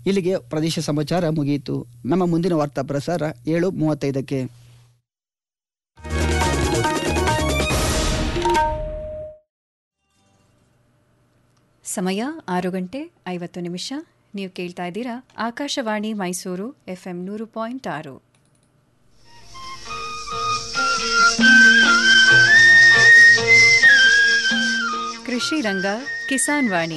ಇಲ್ಲಿಗೆ ಪ್ರದೇಶ ಸಮಾಚಾರ ಮುಗಿಯಿತು ನಮ್ಮ ಮುಂದಿನ ವಾರ್ತಾ ಪ್ರಸಾರ ಏಳು ಮೂವತ್ತೈದಕ್ಕೆ ಸಮಯ ಆರು ಗಂಟೆ ಐವತ್ತು ನಿಮಿಷ ನೀವು ಕೇಳ್ತಾ ಇದ್ದೀರಾ ಆಕಾಶವಾಣಿ ಮೈಸೂರು ಎಫ್ಎಂ ನೂರು ಪಾಯಿಂಟ್ ಆರು ಕೃಷಿ ರಂಗ ಕಿಸಾನ್ ವಾಣಿ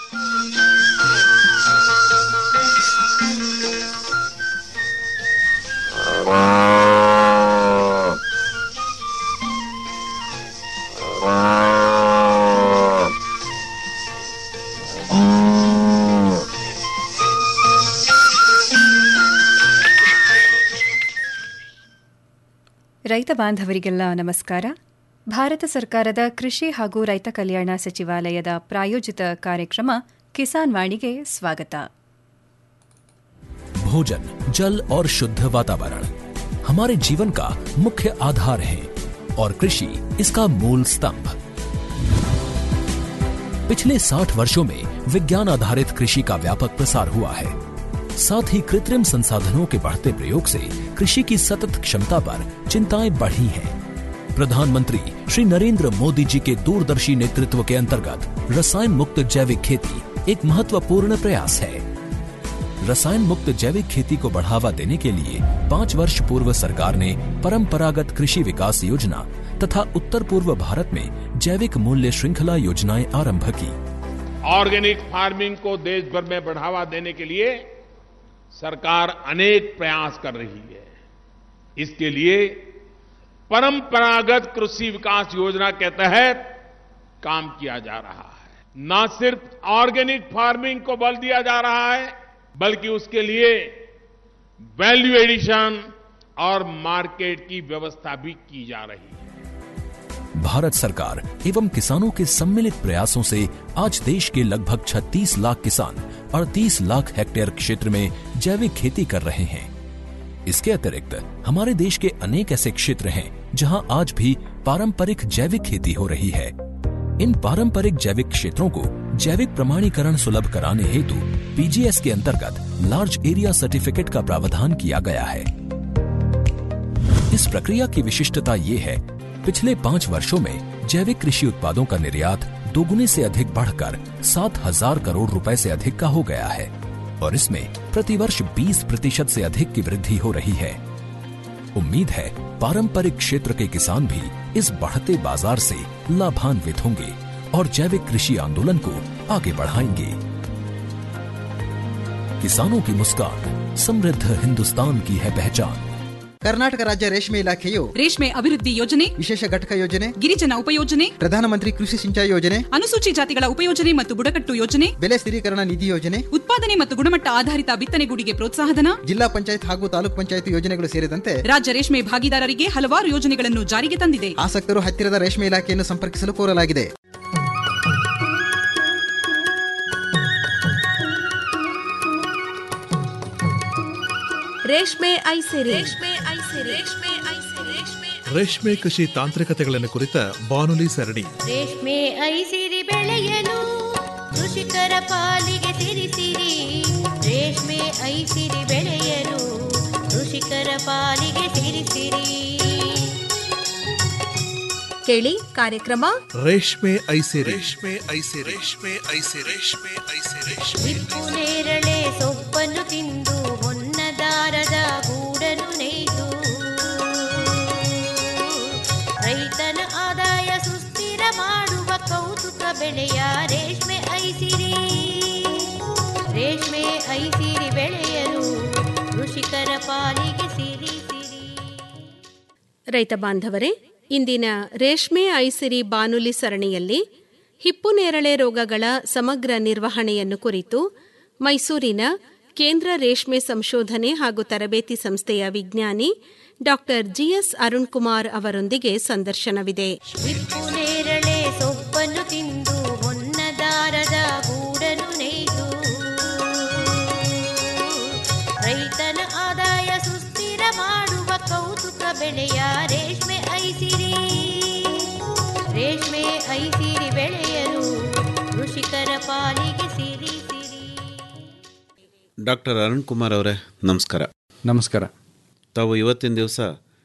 ರೈತ ಬಾಂಧವರಿಗೆಲ್ಲ ನಮಸ್ಕಾರ ಭಾರತ ಸರ್ಕಾರದ ಕೃಷಿ ಹಾಗೂ ರೈತ ಕಲ್ಯಾಣ ಸಚಿವಾಲಯದ ಪ್ರಾಯೋಜಿತ ಕಾರ್ಯಕ್ರಮ ಕಿಸಾನ್ ವಾಣಿಗೆ ಸ್ವಾಗತ भोजन जल और शुद्ध वातावरण हमारे जीवन का मुख्य आधार है और कृषि इसका मूल स्तंभ पिछले 60 वर्षों में विज्ञान आधारित कृषि का व्यापक प्रसार हुआ है साथ ही कृत्रिम संसाधनों के बढ़ते प्रयोग से कृषि की सतत क्षमता पर चिंताएं बढ़ी हैं प्रधानमंत्री श्री नरेंद्र मोदी जी के दूरदर्शी नेतृत्व के अंतर्गत रसायन मुक्त जैविक खेती एक महत्वपूर्ण प्रयास है रसायन मुक्त जैविक खेती को बढ़ावा देने के लिए पाँच वर्ष पूर्व सरकार ने परंपरागत कृषि विकास योजना तथा उत्तर पूर्व भारत में जैविक मूल्य श्रृंखला योजनाएं आरंभ की ऑर्गेनिक फार्मिंग को देश भर में बढ़ावा देने के लिए सरकार अनेक प्रयास कर रही है इसके लिए परंपरागत कृषि विकास योजना के तहत काम किया जा रहा है न सिर्फ ऑर्गेनिक फार्मिंग को बल दिया जा रहा है बल्कि उसके लिए वैल्यू एडिशन और मार्केट की व्यवस्था भी की जा रही है भारत सरकार एवं किसानों के सम्मिलित प्रयासों से आज देश के लगभग 36 लाख किसान 38 लाख हेक्टेयर क्षेत्र में जैविक खेती कर रहे हैं इसके अतिरिक्त हमारे देश के अनेक ऐसे क्षेत्र हैं जहां आज भी पारंपरिक जैविक खेती हो रही है इन पारंपरिक जैविक क्षेत्रों को जैविक प्रमाणीकरण सुलभ कराने हेतु पीजीएस के अंतर्गत लार्ज एरिया सर्टिफिकेट का प्रावधान किया गया है इस प्रक्रिया की विशिष्टता ये है पिछले पाँच वर्षों में जैविक कृषि उत्पादों का निर्यात दोगुने से अधिक बढ़कर सात हजार करोड़ रुपए से अधिक का हो गया है और इसमें प्रतिवर्ष 20 प्रतिशत से अधिक की वृद्धि हो रही है उम्मीद है पारंपरिक क्षेत्र के किसान भी इस बढ़ते बाजार से लाभान्वित होंगे और जैविक कृषि आंदोलन को आगे बढ़ाएंगे किसानों की मुस्कान समृद्ध हिंदुस्तान की है पहचान ಕರ್ನಾಟಕ ರಾಜ್ಯ ರೇಷ್ಮೆ ಇಲಾಖೆಯು ರೇಷ್ಮೆ ಅಭಿವೃದ್ಧಿ ಯೋಜನೆ ವಿಶೇಷ ಘಟಕ ಯೋಜನೆ ಗಿರಿಜನ ಉಪಯೋಜನೆ ಪ್ರಧಾನಮಂತ್ರಿ ಕೃಷಿ ಸಿಂಚಾಯಿ ಯೋಜನೆ ಅನುಸೂಚಿ ಜಾತಿಗಳ ಉಪಯೋಜನೆ ಮತ್ತು ಬುಡಕಟ್ಟು ಯೋಜನೆ ಬೆಲೆ ಸ್ಥಿರೀಕರಣ ನಿಧಿ ಯೋಜನೆ ಉತ್ಪಾದನೆ ಮತ್ತು ಗುಣಮಟ್ಟ ಆಧಾರಿತ ಬಿತ್ತನೆಗೂಡಿಗೆ ಪ್ರೋತ್ಸಾಹಧನ ಜಿಲ್ಲಾ ಪಂಚಾಯತ್ ಹಾಗೂ ತಾಲೂಕ್ ಪಂಚಾಯತ್ ಯೋಜನೆಗಳು ಸೇರಿದಂತೆ ರಾಜ್ಯ ರೇಷ್ಮೆ ಭಾಗಿದಾರರಿಗೆ ಹಲವಾರು ಯೋಜನೆಗಳನ್ನು ಜಾರಿಗೆ ತಂದಿದೆ ಆಸಕ್ತರು ಹತ್ತಿರದ ರೇಷ್ಮೆ ಇಲಾಖೆಯನ್ನು ಸಂಪರ್ಕಿಸಲು ಕೋರಲಾಗಿದೆ ರೇಷ್ಮೆ ಐಸಿರಿ ರೇಷ್ಮೆ ಐಸಿರಿ ರೇಷ್ಮೆ ಐಸಿರಿ ರೇಷ್ಮೆ ರೇಷ್ಮೆ ಕೃಷಿ ತಾಂತ್ರಿಕತೆಗಳನ್ನು ಕುರಿತ ಬಾನುಲಿ ಸರಣಿ ರೇಷ್ಮೆ ಐಸಿರಿ ಬೆಳೆಯಲು ಕೃಷಿಕರ ಪಾಲಿಗೆ ಸಿರಿಸಿರಿ ರೇಷ್ಮೆ ಐಸಿರಿ ಬೆಳೆಯಲು ಕೃಷಿಕರ ಪಾಲಿಗೆ ಸಿರಿಸಿರಿ ಕೇಳಿ ಕಾರ್ಯಕ್ರಮ ರೇಷ್ಮೆ ಐಸಿ ರೇಷ್ಮೆ ಐಸಿ ರೇಷ್ಮೆ ಐಸಿ ರೇಷ್ಮೆ ಐಸಿ ರೇಷ್ಮೆ ಹಿಪ್ಪು ನೇರಳೆ ಸೊಪ್ಪನ್ನು ತಿಂದು ಹೊನ್ನದಾರದ ಗೂಡನ್ನು ನೇಯ್ದು ರೈತನ ಆದಾಯ ಸುಸ್ಥಿರ ಮಾಡುವ ಕೌತುಕ ಬೆಳೆಯ ರೇಷ್ಮೆ ಐಸಿರಿ ರೇಷ್ಮೆ ಐಸಿರಿ ಬೆಳೆಯಲು ಕೃಷಿಕರ ಪಾಲಿಗೆ ಸಿರಿ ಸಿರಿ ರೈತ ಬಾಂಧವರೇ ಇಂದಿನ ರೇಷ್ಮೆ ಐಸಿರಿ ಬಾನುಲಿ ಸರಣಿಯಲ್ಲಿ ಹಿಪ್ಪು ನೇರಳೆ ರೋಗಗಳ ಸಮಗ್ರ ನಿರ್ವಹಣೆಯನ್ನು ಕುರಿತು ಮೈಸೂರಿನ ಕೇಂದ್ರ ರೇಷ್ಮೆ ಸಂಶೋಧನೆ ಹಾಗೂ ತರಬೇತಿ ಸಂಸ್ಥೆಯ ವಿಜ್ಞಾನಿ ಡಾಕ್ಟರ್ ಜಿಎಸ್ ಅರುಣ್ ಕುಮಾರ್ ಅವರೊಂದಿಗೆ ಸಂದರ್ಶನವಿದೆ ಹಿಪ್ಪು ನೇರಳೆ ಸೊಪ್ಪನ್ನು ತಿಂದು ಹೊನ್ನದಾರದ ಗೂಡನ್ನು ನೇಯ್ದು ರೈತನ ಆದಾಯ ಸುಸ್ಥಿರ ಮಾಡುವ ಕೌತುಕ ಬೆಳೆಯ ರೇಷ್ಮೆ ಐಸಿರಿ ರೇಷ್ಮೆ ಐಸಿರಿ ಬೆಳೆಯಲು ಕೃಷಿಕರ ಪಾಲಿಗೆ ಸಿರಿ ಸಿರಿ ಡಾಕ್ಟರ್ ಅರುಣ್ ಕುಮಾರ್ ಅವರೇ ನಮಸ್ಕಾರ ನಮಸ್ಕಾರ ತಾವು ಇವತ್ತಿನ ದಿವಸ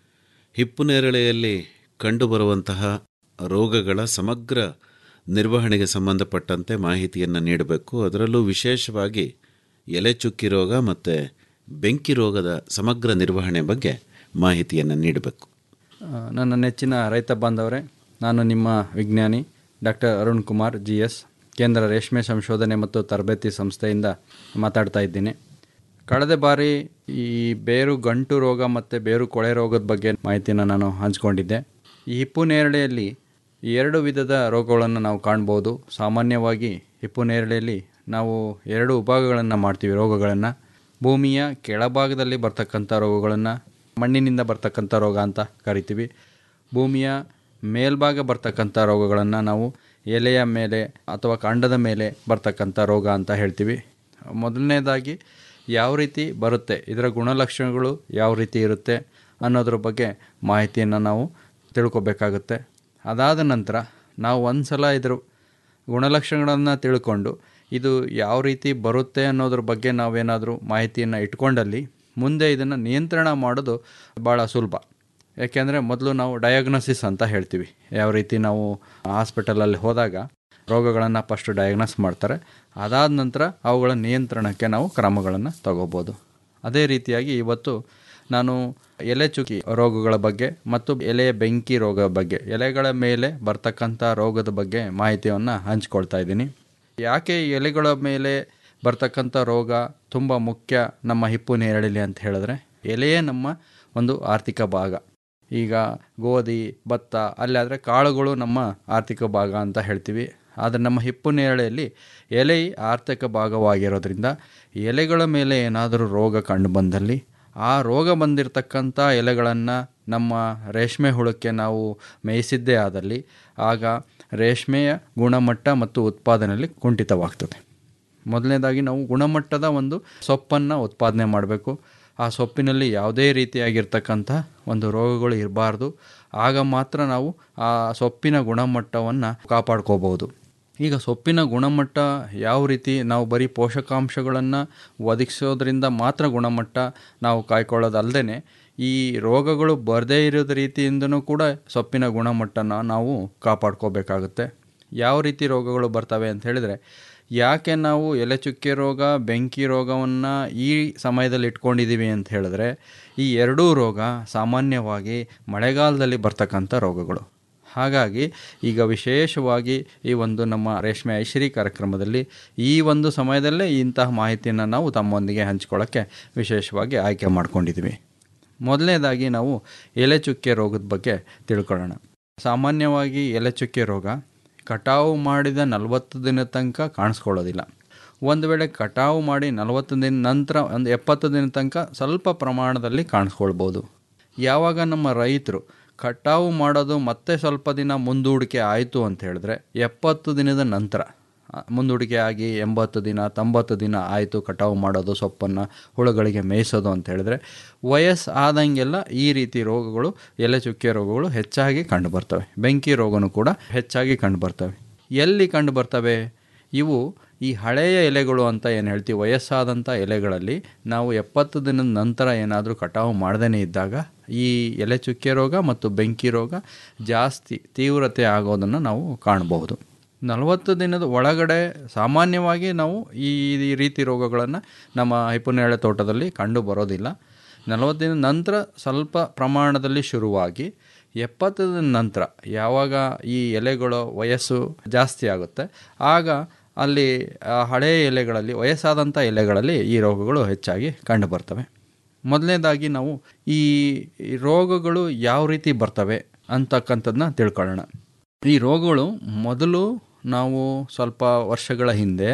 ಹಿಪ್ಪು ನೇರಳೆಯಲ್ಲಿ ಕಂಡುಬರುವಂತಹ ರೋಗಗಳ ಸಮಗ್ರ ನಿರ್ವಹಣೆಗೆ ಸಂಬಂಧಪಟ್ಟಂತೆ ಮಾಹಿತಿಯನ್ನು ನೀಡಬೇಕು ಅದರಲ್ಲೂ ವಿಶೇಷವಾಗಿ ಎಲೆ ಚುಕ್ಕಿ ರೋಗ ಮತ್ತು ಬೆಂಕಿ ರೋಗದ ಸಮಗ್ರ ನಿರ್ವಹಣೆ ಬಗ್ಗೆ ಮಾಹಿತಿಯನ್ನು ನೀಡಬೇಕು ಆ, ನನ್ನ ನೆಚ್ಚಿನ ರೈತ ಬಾಂಧವರೇ ನಾನು ನಿಮ್ಮ ವಿಜ್ಞಾನಿ doctor Arun Kumar G S ಕೇಂದ್ರ ರೇಷ್ಮೆ ಸಂಶೋಧನೆ ಮತ್ತು ತರಬೇತಿ ಸಂಸ್ಥೆಯಿಂದ ಮಾತಾಡ್ತಾ ಇದ್ದೀನಿ ಕಳೆದ ಬಾರಿ ಈ ಬೇರು ಗಂಟು ರೋಗ ಮತ್ತು ಬೇರು ಕೊಳೆ ರೋಗದ ಬಗ್ಗೆ ಮಾಹಿತಿನ ನಾನು ಹಂಚ್ಕೊಂಡಿದ್ದೆ ಈ ಹಿಪ್ಪು ನೇರಳೆಯಲ್ಲಿ ಎರಡು ವಿಧದ ರೋಗಗಳನ್ನು ನಾವು ಕಾಣ್ಬೋದು ಸಾಮಾನ್ಯವಾಗಿ ಹಿಪ್ಪು ನೇರಳೆಯಲ್ಲಿ ನಾವು ಎರಡು ವಿಭಾಗಗಳನ್ನು ಮಾಡ್ತೀವಿ ರೋಗಗಳನ್ನು ಭೂಮಿಯ ಕೆಳಭಾಗದಲ್ಲಿ ಬರ್ತಕ್ಕಂಥ ರೋಗಗಳನ್ನು ಮಣ್ಣಿನಿಂದ ಬರ್ತಕ್ಕಂಥ ರೋಗ ಅಂತ ಕರಿತೀವಿ ಭೂಮಿಯ ಮೇಲ್ಭಾಗ ಬರ್ತಕ್ಕಂಥ ರೋಗಗಳನ್ನು ನಾವು ಎಲೆಯ ಮೇಲೆ ಅಥವಾ ಕಾಂಡದ ಮೇಲೆ ಬರ್ತಕ್ಕಂಥ ರೋಗ ಅಂತ ಹೇಳ್ತೀವಿ ಮೊದಲನೇದಾಗಿ ಯಾವ ರೀತಿ ಬರುತ್ತೆ ಇದರ ಗುಣಲಕ್ಷಣಗಳು ಯಾವ ರೀತಿ ಇರುತ್ತೆ ಅನ್ನೋದ್ರ ಬಗ್ಗೆ ಮಾಹಿತಿಯನ್ನು ನಾವು ತಿಳ್ಕೊಬೇಕಾಗುತ್ತೆ ಅದಾದ ನಂತರ ನಾವು ಒಂದು ಸಲ ಇದ್ರ ಗುಣಲಕ್ಷಣಗಳನ್ನು ತಿಳ್ಕೊಂಡು ಇದು ಯಾವ ರೀತಿ ಬರುತ್ತೆ ಅನ್ನೋದ್ರ ಬಗ್ಗೆ ನಾವೇನಾದರೂ ಮಾಹಿತಿಯನ್ನು ಇಟ್ಕೊಂಡಲ್ಲಿ ಮುಂದೆ ಇದನ್ನು ನಿಯಂತ್ರಣ ಮಾಡೋದು ಭಾಳ ಸುಲಭ ಯಾಕೆಂದರೆ ಮೊದಲು ನಾವು ಡಯಾಗ್ನೋಸಿಸ್ ಅಂತ ಹೇಳ್ತೀವಿ ಯಾವ ರೀತಿ ನಾವು ಹಾಸ್ಪಿಟಲಲ್ಲಿ ಹೋದಾಗ ರೋಗಗಳನ್ನು ಫಸ್ಟ್ ಡಯಾಗ್ನೋಸ್ ಮಾಡ್ತಾರೆ ಅದಾದ ನಂತರ ಅವುಗಳ ನಿಯಂತ್ರಣಕ್ಕೆ ನಾವು ಕ್ರಮಗಳನ್ನು ತಗೋಬೋದು ಅದೇ ರೀತಿಯಾಗಿ ಇವತ್ತು ನಾನು ಎಲೆ ಚುಕ್ಕಿ ರೋಗಗಳ ಬಗ್ಗೆ ಮತ್ತು ಎಲೆಯ ಬೆಂಕಿ ರೋಗ ಬಗ್ಗೆ ಎಲೆಗಳ ಮೇಲೆ ಬರ್ತಕ್ಕಂಥ ರೋಗದ ಬಗ್ಗೆ ಮಾಹಿತಿಯನ್ನು ಹಂಚ್ಕೊಳ್ತಾ ಇದ್ದೀನಿ ಯಾಕೆ ಎಲೆಗಳ ಮೇಲೆ ಬರ್ತಕ್ಕಂಥ ರೋಗ ತುಂಬ ಮುಖ್ಯ ನಮ್ಮ ಹಿಪ್ಪು ನೇರಳಿಲಿ ಅಂತ ಹೇಳಿದ್ರೆ ಎಲೆಯೇ ನಮ್ಮ ಒಂದು ಆರ್ಥಿಕ ಭಾಗ ಈಗ ಗೋಧಿ ಭತ್ತ ಅಲ್ಲಾದರೆ ಕಾಳುಗಳು ನಮ್ಮ ಆರ್ಥಿಕ ಭಾಗ ಅಂತ ಹೇಳ್ತೀವಿ ಆದರೆ ನಮ್ಮ ಹಿಪ್ಪು ನೇರಳೆಯಲ್ಲಿ ಎಲೆ ಆರ್ಥಿಕ ಭಾಗವಾಗಿರೋದ್ರಿಂದ ಎಲೆಗಳ ಮೇಲೆ ಏನಾದರೂ ರೋಗ ಕಂಡು ಬಂದಲ್ಲಿ ಆ ರೋಗ ಬಂದಿರತಕ್ಕಂಥ ಎಲೆಗಳನ್ನು ನಮ್ಮ ರೇಷ್ಮೆ ಹುಳಕ್ಕೆ ನಾವು ಮೇಯಿಸಿದ್ದೇ ಆದಲ್ಲಿ ಆಗ ರೇಷ್ಮೆಯ ಗುಣಮಟ್ಟ ಮತ್ತು ಉತ್ಪಾದನೆಯಲ್ಲಿ ಕುಂಠಿತವಾಗ್ತದೆ ಮೊದಲನೇದಾಗಿ ನಾವು ಗುಣಮಟ್ಟದ ಒಂದು ಸೊಪ್ಪನ್ನು ಉತ್ಪಾದನೆ ಮಾಡಬೇಕು ಆ ಸೊಪ್ಪಿನಲ್ಲಿ ಯಾವುದೇ ರೀತಿಯಾಗಿರ್ತಕ್ಕಂಥ ಒಂದು ರೋಗಗಳು ಇರಬಾರ್ದು ಆಗ ಮಾತ್ರ ನಾವು ಆ ಸೊಪ್ಪಿನ ಗುಣಮಟ್ಟವನ್ನು ಕಾಪಾಡ್ಕೋಬೋದು ಈಗ ಸೊಪ್ಪಿನ ಗುಣಮಟ್ಟ ಯಾವ ರೀತಿ ನಾವು ಬರೀ ಪೋಷಕಾಂಶಗಳನ್ನು ಒದಗಿಸೋದ್ರಿಂದ ಮಾತ್ರ ಗುಣಮಟ್ಟ ನಾವು ಕಾಯ್ಕೊಳ್ಳೋದಲ್ಲದೆ ಈ ರೋಗಗಳು ಬರದೇ ಇರೋದ ರೀತಿಯಿಂದನೂ ಕೂಡ ಸೊಪ್ಪಿನ ಗುಣಮಟ್ಟನ ನಾವು ಕಾಪಾಡ್ಕೋಬೇಕಾಗುತ್ತೆ ಯಾವ ರೀತಿ ರೋಗಗಳು ಬರ್ತವೆ ಅಂತ ಹೇಳಿದರೆ ಯಾಕೆ ನಾವು ಎಲೆ ಚುಕ್ಕೆ ರೋಗ ಬೆಂಕಿ ರೋಗವನ್ನು ಈ ಸಮಯದಲ್ಲಿ ಇಟ್ಕೊಂಡಿದ್ದೀವಿ ಅಂತ ಹೇಳಿದ್ರೆ ಈ ಎರಡೂ ರೋಗ ಸಾಮಾನ್ಯವಾಗಿ ಮಳೆಗಾಲದಲ್ಲಿ ಬರ್ತಕ್ಕಂಥ ರೋಗಗಳು ಹಾಗಾಗಿ ಈಗ ವಿಶೇಷವಾಗಿ ಈ ಒಂದು ನಮ್ಮ ರೇಷ್ಮೆ ಐಶ್ವರಿ ಕಾರ್ಯಕ್ರಮದಲ್ಲಿ ಈ ಒಂದು ಸಮಯದಲ್ಲೇ ಇಂತಹ ಮಾಹಿತಿಯನ್ನು ನಾವು ತಮ್ಮೊಂದಿಗೆ ಹಂಚ್ಕೊಳ್ಳೋಕ್ಕೆ ವಿಶೇಷವಾಗಿ ಆಯ್ಕೆ ಮಾಡ್ಕೊಂಡಿದ್ದೀವಿ ಮೊದಲನೇದಾಗಿ ನಾವು ಎಲೆ ಚುಕ್ಕೆ ರೋಗದ ಬಗ್ಗೆ ತಿಳ್ಕೊಳ್ಳೋಣ ಸಾಮಾನ್ಯವಾಗಿ ಎಲೆ ಚುಕ್ಕೆ ರೋಗ ಕಟಾವು ಮಾಡಿದ ನಲವತ್ತು ದಿನದ ತನಕ ಕಾಣಿಸ್ಕೊಳ್ಳೋದಿಲ್ಲ ಒಂದು ವೇಳೆ ಕಟಾವು ಮಾಡಿ ನಲವತ್ತು ದಿನ ನಂತರ ಒಂದು ಎಪ್ಪತ್ತು ದಿನ ತನಕ ಸ್ವಲ್ಪ ಪ್ರಮಾಣದಲ್ಲಿ ಕಾಣಿಸ್ಕೊಳ್ಬೋದು ಯಾವಾಗ ನಮ್ಮ ರೈತರು ಕಟಾವು ಮಾಡೋದು ಮತ್ತೆ ಸ್ವಲ್ಪ ದಿನ ಮುಂದೂಡಿಕೆ ಆಯಿತು ಅಂತ ಹೇಳಿದ್ರೆ ಎಪ್ಪತ್ತು ದಿನದ ನಂತರ ಆ, ಮುಂದೂಡಿಕೆ ಆಗಿ ಎಂಬತ್ತು ದಿನ ತೊಂಬತ್ತು ದಿನ ಆಯಿತು ಕಟಾವು ಮಾಡೋದು ಸೊಪ್ಪನ್ನು ಹುಳುಗಳಿಗೆ ಮೇಯಿಸೋದು ಅಂತ ಹೇಳಿದ್ರೆ ವಯಸ್ಸು ಆದಂಗೆಲ್ಲ ಈ ರೀತಿ ರೋಗಗಳು ಎಲೆ ಚುಕ್ಕೆ ರೋಗಗಳು ಹೆಚ್ಚಾಗಿ ಕಂಡುಬರ್ತವೆ ಬೆಂಕಿ ರೋಗನೂ ಕೂಡ ಹೆಚ್ಚಾಗಿ ಕಂಡುಬರ್ತವೆ ಎಲ್ಲಿ ಕಂಡುಬರ್ತವೆ ಇವು ಈ ಹಳೆಯ ಎಲೆಗಳು ಅಂತ ಏನು ಹೇಳ್ತೀವಿ ವಯಸ್ಸಾದಂಥ ಎಲೆಗಳಲ್ಲಿ ನಾವು ಎಪ್ಪತ್ತು ದಿನದ ನಂತರ ಏನಾದರೂ ಕಟಾವು ಮಾಡ್ದೇ ಇದ್ದಾಗ ಈ ಎಲೆ ಚುಕ್ಕೆ ರೋಗ ಮತ್ತು ಬೆಂಕಿ ರೋಗ ಜಾಸ್ತಿ ತೀವ್ರತೆ ಆಗೋದನ್ನು ನಾವು ಕಾಣಬಹುದು ನಲವತ್ತು ದಿನದ ಒಳಗಡೆ ಸಾಮಾನ್ಯವಾಗಿ ನಾವು ಈ ಈ ರೀತಿ ರೋಗಗಳನ್ನು ನಮ್ಮ ಹಿಪ್ಪುನೇರಳೆ ತೋಟದಲ್ಲಿ ಕಂಡು ಬರೋದಿಲ್ಲ ನಲವತ್ತು ದಿನದ ನಂತರ ಸ್ವಲ್ಪ ಪ್ರಮಾಣದಲ್ಲಿ ಶುರುವಾಗಿ ಎಪ್ಪತ್ತು ದಿನದ ನಂತರ ಯಾವಾಗ ಈ ಎಲೆಗಳ ವಯಸ್ಸು ಜಾಸ್ತಿ ಆಗುತ್ತೆ ಆಗ ಅಲ್ಲಿ ಆ ಹಳೆಯ ಎಲೆಗಳಲ್ಲಿ ವಯಸ್ಸಾದಂಥ ಎಲೆಗಳಲ್ಲಿ ಈ ರೋಗಗಳು ಹೆಚ್ಚಾಗಿ ಕಂಡುಬರ್ತವೆ ಮೊದಲನೇದಾಗಿ ನಾವು ಈ ಈ ರೋಗಗಳು ಯಾವ ರೀತಿ ಬರ್ತವೆ ಅಂತಕ್ಕಂಥದ್ದನ್ನ ತಿಳ್ಕೊಳ್ಳೋಣ ಈ ರೋಗಗಳು ಮೊದಲು ನಾವು ಸ್ವಲ್ಪ ವರ್ಷಗಳ ಹಿಂದೆ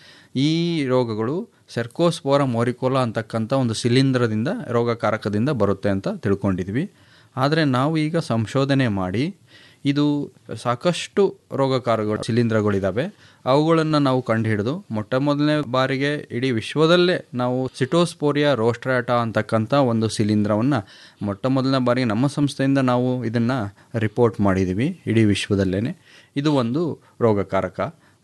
ಈ ರೋಗಗಳು ಸೆರ್ಕೋಸ್ಪೋರ ಮೋರಿಕೋಲಾ ಅಂತಕ್ಕಂಥ ಒಂದು ಶಿಲೀಂಧ್ರದಿಂದ ರೋಗಕಾರಕದಿಂದ ಬರುತ್ತೆ ಅಂತ ತಿಳ್ಕೊಂಡಿದ್ವಿ ಆದರೆ ನಾವು ಈಗ ಸಂಶೋಧನೆ ಮಾಡಿ ಇದು ಸಾಕಷ್ಟು ರೋಗಕಾರಗಳು ಶಿಲೀಂಧ್ರಗಳಿದ್ದಾವೆ ಅವುಗಳನ್ನು ನಾವು ಕಂಡುಹಿಡಿದು ಮೊಟ್ಟ ಮೊದಲನೇ ಬಾರಿಗೆ ಇಡೀ ವಿಶ್ವದಲ್ಲೇ ನಾವು ಸಿಟೋಸ್ಪೋರಿಯಾ ರೋಸ್ಟ್ರಾಟಾ ಅಂತಕ್ಕಂಥ ಒಂದು ಶಿಲೀಂಧ್ರವನ್ನು ಮೊಟ್ಟ ಮೊದಲನೇ ಬಾರಿಗೆ ನಮ್ಮ ಸಂಸ್ಥೆಯಿಂದ ನಾವು ಇದನ್ನು ರಿಪೋರ್ಟ್ ಮಾಡಿದ್ದೀವಿ ಇಡೀ ವಿಶ್ವದಲ್ಲೇ ಇದು ಒಂದು ರೋಗಕಾರಕ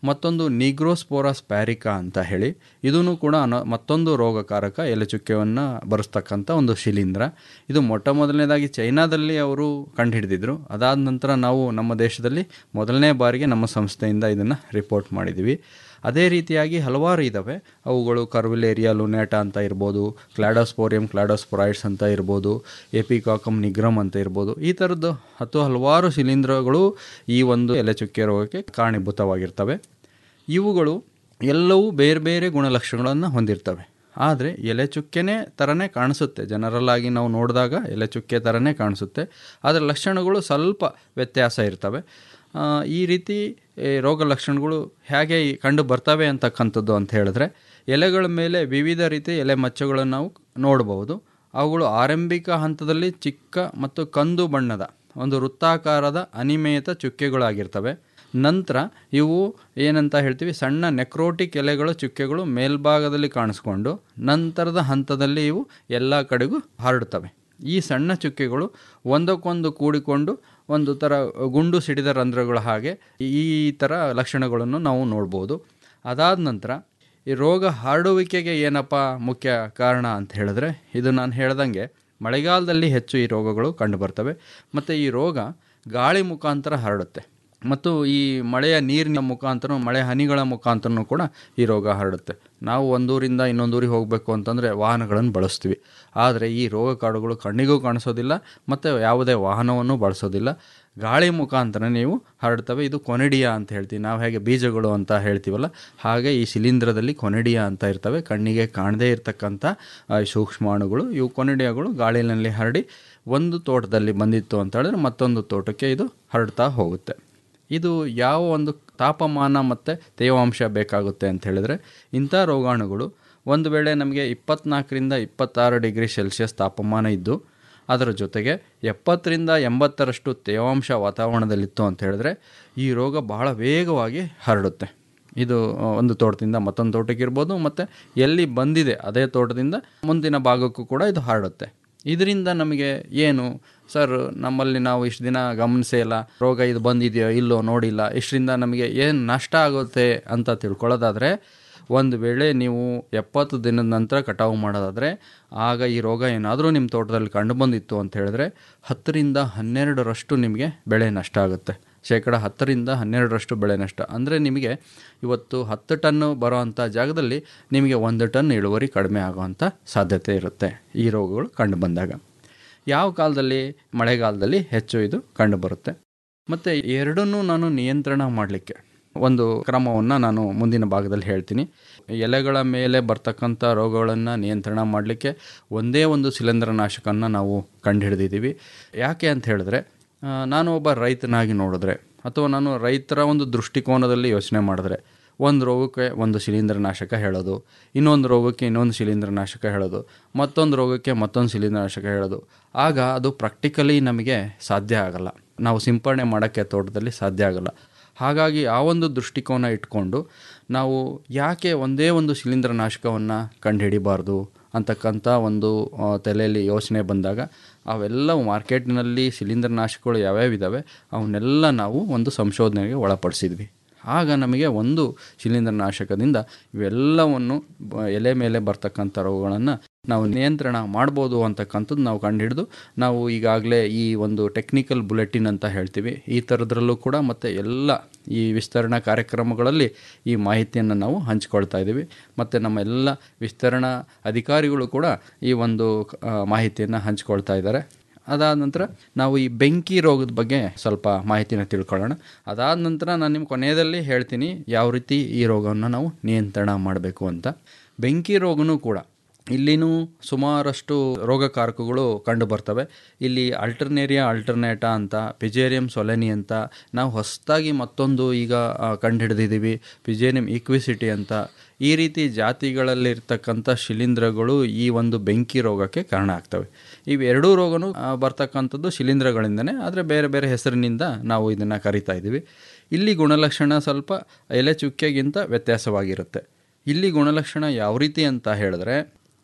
ಮತ್ತೊಂದು ನಿಗ್ರೋಸ್ಪೋರಸ್ ಪ್ಯಾರಿಕಾ ಅಂತ ಹೇಳಿ ಇದೂ ಕೂಡ ಅನ ಮತ್ತೊಂದು ರೋಗಕಾರಕ ಎಲೆಚುಕ್ಕೆಯನ್ನು ಬರೆಸ್ತಕ್ಕಂಥ ಒಂದು ಶಿಲೀಂಧ್ರ ಇದು ಮೊಟ್ಟ ಮೊದಲನೇದಾಗಿ ಚೈನಾದಲ್ಲಿ ಅವರು ಕಂಡುಹಿಡಿದಿದ್ರು ಅದಾದ ನಂತರ ನಾವು ನಮ್ಮ ದೇಶದಲ್ಲಿ ಮೊದಲನೇ ಬಾರಿಗೆ ನಮ್ಮ ಸಂಸ್ಥೆಯಿಂದ ಇದನ್ನು ರಿಪೋರ್ಟ್ ಮಾಡಿದ್ದೀವಿ ಅದೇ ರೀತಿಯಾಗಿ ಹಲವಾರು ಇದ್ದಾವೆ ಅವುಗಳು ಕರ್ವಿಲೇರಿಯಾ ಲುನೇಟಾ ಅಂತ ಇರ್ಬೋದು ಕ್ಲಾಡೋಸ್ಪೋರಿಯಂ ಕ್ಲಾಡೋಸ್ಪೊರೈಡ್ಸ್ ಅಂತ ಇರ್ಬೋದು ಎಪಿಕಾಕಮ್ ನಿಗ್ರಮ್ ಅಂತ ಇರ್ಬೋದು ಈ ಥರದ್ದು ಹತ್ತು ಹಲವಾರು ಶಿಲೀಂಧ್ರಗಳು ಈ ಒಂದು ಎಲೆಚುಕ್ಕೆ ರೋಗಕ್ಕೆ ಕಾರಣೀಭೂತವಾಗಿರ್ತವೆ ಇವುಗಳು ಎಲ್ಲವೂ ಬೇರೆ ಬೇರೆ ಗುಣಲಕ್ಷಣಗಳನ್ನು ಹೊಂದಿರ್ತವೆ ಆದರೆ ಎಲೆ ಚುಕ್ಕೆನೇ ಥರನೇ ಕಾಣಿಸುತ್ತೆ ಜನರಲ್ ಆಗಿ ನಾವು ನೋಡಿದಾಗ ಎಲೆ ಚುಕ್ಕೆ ಥರನೇ ಕಾಣಿಸುತ್ತೆ ಆದರೆ ಲಕ್ಷಣಗಳು ಸ್ವಲ್ಪ ವ್ಯತ್ಯಾಸ ಇರ್ತವೆ ಆ, ಈ ರೀತಿ ಈ ರೋಗ ಲಕ್ಷಣಗಳು ಹೇಗೆ ಈ ಕಂಡು ಬರ್ತವೆ ಅಂತಕ್ಕಂಥದ್ದು ಅಂತ ಹೇಳಿದ್ರೆ ಎಲೆಗಳ ಮೇಲೆ ವಿವಿಧ ರೀತಿ ಎಲೆ ಮಚ್ಚಗಳನ್ನು ನಾವು ನೋಡಬಹುದು ಅವುಗಳು ಆರಂಭಿಕ ಹಂತದಲ್ಲಿ ಚಿಕ್ಕ ಮತ್ತು ಕಂದು ಬಣ್ಣದ ಒಂದು ವೃತ್ತಾಕಾರದ ಅನಿಮೇತ ಚುಕ್ಕೆಗಳಾಗಿರ್ತವೆ ನಂತರ ಇವು ಏನಂತ ಹೇಳ್ತೀವಿ ಸಣ್ಣ ನೆಕ್ರೋಟಿಕ್ ಎಲೆಗಳು ಚುಕ್ಕೆಗಳು ಮೇಲ್ಭಾಗದಲ್ಲಿ ಕಾಣಿಸ್ಕೊಂಡು ನಂತರದ ಹಂತದಲ್ಲಿ ಇವು ಎಲ್ಲ ಕಡೆಗೂ ಹರಡ್ತವೆ ಈ ಸಣ್ಣ ಚುಕ್ಕೆಗಳು ಒಂದಕ್ಕೊಂದು ಕೂಡಿಕೊಂಡು ಒಂದು ಥರ ಗುಂಡು ಸಿಡಿದ ರಂಧ್ರಗಳ ಹಾಗೆ ಈ ಥರ ಲಕ್ಷಣಗಳನ್ನು ನಾವು ನೋಡ್ಬೋದು ಅದಾದ ನಂತರ ಈ ರೋಗ ಹರಡುವಿಕೆಗೆ ಏನಪ್ಪ ಮುಖ್ಯ ಕಾರಣ ಅಂತ ಹೇಳಿದ್ರೆ ಇದು ನಾನು ಹೇಳ್ದಂಗೆ ಮಳೆಗಾಲದಲ್ಲಿ ಹೆಚ್ಚು ಈ ರೋಗಗಳು ಕಂಡುಬರ್ತವೆ ಮತ್ತು ಈ ರೋಗ ಗಾಳಿ ಮುಖಾಂತರ ಹರಡುತ್ತೆ ಮತ್ತು ಈ ಮಳೆಯ ನೀರಿನ ಮುಖಾಂತರ ಮಳೆ ಹನಿಗಳ ಮುಖಾಂತರನೂ ಕೂಡ ಈ ರೋಗ ಹರಡುತ್ತೆ ನಾವು ಒಂದೂರಿಂದ ಇನ್ನೊಂದೂರಿಗೆ ಹೋಗಬೇಕು ಅಂತಂದರೆ ವಾಹನಗಳನ್ನು ಬಳಸ್ತೀವಿ ಆದರೆ ಈ ರೋಗ ಕಾಡುಗಳು ಕಣ್ಣಿಗೂ ಕಾಣಿಸೋದಿಲ್ಲ ಮತ್ತು ಯಾವುದೇ ವಾಹನವನ್ನು ಬಳಸೋದಿಲ್ಲ ಗಾಳಿ ಮುಖಾಂತರ ನೀವು ಹರಡ್ತವೆ ಇದು ಕೊನೆಡಿಯಾ ಅಂತ ಹೇಳ್ತೀವಿ ನಾವು ಹೇಗೆ ಬೀಜಗಳು ಅಂತ ಹೇಳ್ತೀವಲ್ಲ ಹಾಗೆ ಈ ಶಿಲೀಂಧ್ರದಲ್ಲಿ ಕೊನೆಡಿಯಾ ಅಂತ ಇರ್ತವೆ ಕಣ್ಣಿಗೆ ಕಾಣದೇ ಇರತಕ್ಕಂಥ ಆ, ಸೂಕ್ಷ್ಮಾಣುಗಳು ಇವು ಕೊನೆಡಿಯಾಗಳು ಗಾಳಿನಲ್ಲಿ ಹರಡಿ ಒಂದು ತೋಟದಲ್ಲಿ ಬಂದಿತ್ತು ಅಂತ ಹೇಳಿದ್ರೆ ಮತ್ತೊಂದು ತೋಟಕ್ಕೆ ಇದು ಹರಡ್ತಾ ಹೋಗುತ್ತೆ ಇದು ಯಾವ ಒಂದು ತಾಪಮಾನ ಮತ್ತು ತೇವಾಂಶ ಬೇಕಾಗುತ್ತೆ ಅಂತ ಹೇಳಿದ್ರೆ ಇಂಥ ರೋಗಾಣುಗಳು ಒಂದು ವೇಳೆ ನಮಗೆ ಇಪ್ಪತ್ನಾಲ್ಕರಿಂದ ಇಪ್ಪತ್ತಾರು ಡಿಗ್ರಿ ಸೆಲ್ಸಿಯಸ್ ತಾಪಮಾನ ಇದ್ದು ಅದರ ಜೊತೆಗೆ ಎಪ್ಪತ್ತರಿಂದ ಎಂಬತ್ತರಷ್ಟು ತೇವಾಂಶ ವಾತಾವರಣದಲ್ಲಿತ್ತು ಅಂತ ಹೇಳಿದ್ರೆ ಈ ರೋಗ ಬಹಳ ವೇಗವಾಗಿ ಹರಡುತ್ತೆ ಇದು ಆ, ಒಂದು ತೋಟದಿಂದ ಮತ್ತೊಂದು ತೋಟಕ್ಕೆ ಇರ್ಬೋದು ಮತ್ತು ಎಲ್ಲಿ ಬಂದಿದೆ ಅದೇ ತೋಟದಿಂದ ಮುಂದಿನ ಭಾಗಕ್ಕೂ ಕೂಡ ಇದು ಹರಡುತ್ತೆ ಇದರಿಂದ ನಮಗೆ ಏನು ಸರ್ ನಮ್ಮಲ್ಲಿ ನಾವು ಇಷ್ಟು ದಿನ ಗಮನಿಸೇ ಇಲ್ಲ ರೋಗ ಇದು ಬಂದಿದೆಯೋ ಇಲ್ಲೋ ನೋಡಿಲ್ಲ ಇಷ್ಟರಿಂದ ನಮಗೆ ಏನು ನಷ್ಟ ಆಗುತ್ತೆ ಅಂತ ತಿಳ್ಕೊಳ್ಳೋದಾದರೆ ಒಂದು ವೇಳೆ ನೀವು ಎಪ್ಪತ್ತು ದಿನದ ನಂತರ ಕಟಾವು ಮಾಡೋದಾದರೆ ಆಗ ಈ ರೋಗ ಏನಾದರೂ ನಿಮ್ಮ ತೋಟದಲ್ಲಿ ಕಂಡು ಬಂದಿತ್ತು ಅಂತ ಹೇಳಿದ್ರೆ ಹತ್ತರಿಂದ ಹನ್ನೆರಡರಷ್ಟು ನಿಮಗೆ ಬೆಳೆ ನಷ್ಟ ಆಗುತ್ತೆ ಶೇಕಡ ಹತ್ತರಿಂದ ಹನ್ನೆರಡರಷ್ಟು ಬೆಳೆ ನಷ್ಟ ಅಂದರೆ ನಿಮಗೆ ಇವತ್ತು ಹತ್ತು ಟನ್ನು ಬರೋವಂಥ ಜಾಗದಲ್ಲಿ ನಿಮಗೆ ಒಂದು ಟನ್ ಇಳುವರಿ ಕಡಿಮೆ ಆಗೋವಂಥ ಸಾಧ್ಯತೆ ಇರುತ್ತೆ ಈ ರೋಗಗಳು ಕಂಡು ಬಂದಾಗ ಯಾವ ಕಾಲದಲ್ಲಿ ಮಳೆಗಾಲದಲ್ಲಿ ಹೆಚ್ಚು ಇದು ಕಂಡುಬರುತ್ತೆ ಮತ್ತು ಎರಡನ್ನೂ ನಾನು ನಿಯಂತ್ರಣ ಮಾಡಲಿಕ್ಕೆ ಒಂದು ಕ್ರಮವನ್ನು ನಾನು ಮುಂದಿನ ಭಾಗದಲ್ಲಿ ಹೇಳ್ತೀನಿ ಎಲೆಗಳ ಮೇಲೆ ಬರ್ತಕ್ಕಂಥ ರೋಗಗಳನ್ನು ನಿಯಂತ್ರಣ ಮಾಡಲಿಕ್ಕೆ ಒಂದೇ ಒಂದು ಶಿಲೀಂಧ್ರನಾಶಕವನ್ನು ನಾವು ಕಂಡುಹಿಡಿದಿದ್ದೀವಿ ಯಾಕೆ ಅಂತ ಹೇಳಿದ್ರೆ ಆ, ನಾನು ಒಬ್ಬ ರೈತನಾಗಿ ನೋಡಿದ್ರೆ ಅಥವಾ ನಾನು ರೈತರ ಒಂದು ದೃಷ್ಟಿಕೋನದಲ್ಲಿ ಯೋಚನೆ ಮಾಡಿದ್ರೆ ಒಂದು ರೋಗಕ್ಕೆ ಒಂದು ಶಿಲೀಂಧ್ರನಾಶಕ ಹೇಳೋದು ಇನ್ನೊಂದು ರೋಗಕ್ಕೆ ಇನ್ನೊಂದು ಶಿಲೀಂಧ್ರನಾಶಕ ಹೇಳೋದು ಮತ್ತೊಂದು ರೋಗಕ್ಕೆ ಮತ್ತೊಂದು ಶಿಲೀಂಧ್ರನಾಶಕ ಹೇಳೋದು ಆಗ ಅದು ಪ್ರಾಕ್ಟಿಕಲಿ ನಮಗೆ ಸಾಧ್ಯ ಆಗಲ್ಲ ನಾವು ಸಿಂಪಡಣೆ ಮಾಡೋಕ್ಕೆ ತೋಟದಲ್ಲಿ ಸಾಧ್ಯ ಆಗಲ್ಲ ಹಾಗಾಗಿ ಆ ಒಂದು ದೃಷ್ಟಿಕೋನ ಇಟ್ಕೊಂಡು ನಾವು ಯಾಕೆ ಒಂದೇ ಒಂದು ಶಿಲೀಂಧ್ರನಾಶಕವನ್ನು ಕಂಡುಹಿಡಿಬಾರ್ದು ಅಂತಕ್ಕಂಥ ಒಂದು ಆ, ತಲೆಯಲ್ಲಿ ಯೋಚನೆ ಬಂದಾಗ ಅವೆಲ್ಲವು ಮಾರ್ಕೆಟ್ನಲ್ಲಿ ಶಿಲೀಂಧ್ರನಾಶಕಗಳು ಯಾವ್ಯಾವ ಇದ್ದಾವೆ ಅವನ್ನೆಲ್ಲ ನಾವು ಒಂದು ಸಂಶೋಧನೆಗೆ ಒಳಪಡಿಸಿದ್ವಿ ಆಗ ನಮಗೆ ಒಂದು ಶಿಲೀಂಧ್ರನಾಶಕದಿಂದ ಇವೆಲ್ಲವನ್ನು ಬ- ಎಲೆ ಮೇಲೆ ಬರ್ತಕ್ಕಂಥ ರೋಗಗಳನ್ನು ನಾವು ನಿಯಂತ್ರಣ ಮಾಡ್ಬೋದು ಅಂತಕ್ಕಂಥದ್ದು ನಾವು ಕಂಡುಹಿಡಿದು ನಾವು ಈಗಾಗಲೇ ಈ ಒಂದು ಟೆಕ್ನಿಕಲ್ ಬುಲೆಟಿನ್ ಅಂತ ಹೇಳ್ತೀವಿ ಈ ಥರದ್ರಲ್ಲೂ ಕೂಡ ಮತ್ತು ಎಲ್ಲ ಈ ವಿಸ್ತರಣಾ ಕಾರ್ಯಕ್ರಮಗಳಲ್ಲಿ ಈ ಮಾಹಿತಿಯನ್ನು ನಾವು ಹಂಚ್ಕೊಳ್ತಾ ಇದ್ದೀವಿ ಮತ್ತು ನಮ್ಮ ಎಲ್ಲ ವಿಸ್ತರಣಾ ಅಧಿಕಾರಿಗಳು ಕೂಡ ಈ ಒಂದು ಆ, ಮಾಹಿತಿಯನ್ನು ಹಂಚ್ಕೊಳ್ತಾ ಇದ್ದಾರೆ ಅದಾದ ನಂತರ ನಾವು ಈ ಬೆಂಕಿ ರೋಗದ ಬಗ್ಗೆ ಸ್ವಲ್ಪ ಮಾಹಿತಿನ ತಿಳ್ಕೊಳ್ಳೋಣ ಅದಾದ ನಂತರ ನಾನು ನಿಮ್ಮ ಕೊನೆಯದಲ್ಲಿ ಹೇಳ್ತೀನಿ ಯಾವ ರೀತಿ ಈ ರೋಗವನ್ನು ನಾವು ನಿಯಂತ್ರಣ ಮಾಡಬೇಕು ಅಂತ ಬೆಂಕಿ ರೋಗನೂ ಕೂಡ ಇಲ್ಲಿನೂ ಸುಮಾರಷ್ಟು ರೋಗಕಾರಕಗಳು ಕಂಡು ಬರ್ತವೆ ಇಲ್ಲಿ ಅಲ್ಟರ್ನೇರಿಯಾ ಅಲ್ಟರ್ನೇಟಾ ಅಂತ ಪಿಜೇರಿಯಂ ಸೊಲೆನಿ ಅಂತ ನಾವು ಹೊಸದಾಗಿ ಮತ್ತೊಂದು ಈಗ ಆ, ಕಂಡುಹಿಡಿದಿದ್ದೀವಿ ಪಿಜೇರಿಯಂ ಈಕ್ವಿಸಿಟಿ ಅಂತ ಈ ರೀತಿ ಜಾತಿಗಳಲ್ಲಿರ್ತಕ್ಕಂಥ ಶಿಲೀಂಧ್ರಗಳು ಈ ಒಂದು ಬೆಂಕಿ ರೋಗಕ್ಕೆ ಕಾರಣ ಆಗ್ತವೆ ಇವೆರಡೂ ರೋಗನೂ ಆ, ಬರ್ತಕ್ಕಂಥದ್ದು ಶಿಲೀಂಧ್ರಗಳಿಂದನೇ ಆದರೆ ಬೇರೆ ಬೇರೆ ಹೆಸರಿನಿಂದ ನಾವು ಇದನ್ನು ಕರಿತಾ ಇದ್ದೀವಿ ಇಲ್ಲಿ ಗುಣಲಕ್ಷಣ ಸ್ವಲ್ಪ ಎಲೆ ಚುಕ್ಕೆಗಿಂತ ವ್ಯತ್ಯಾಸವಾಗಿರುತ್ತೆ ಇಲ್ಲಿ ಗುಣಲಕ್ಷಣ ಯಾವ ರೀತಿ ಅಂತ ಹೇಳಿದ್ರೆ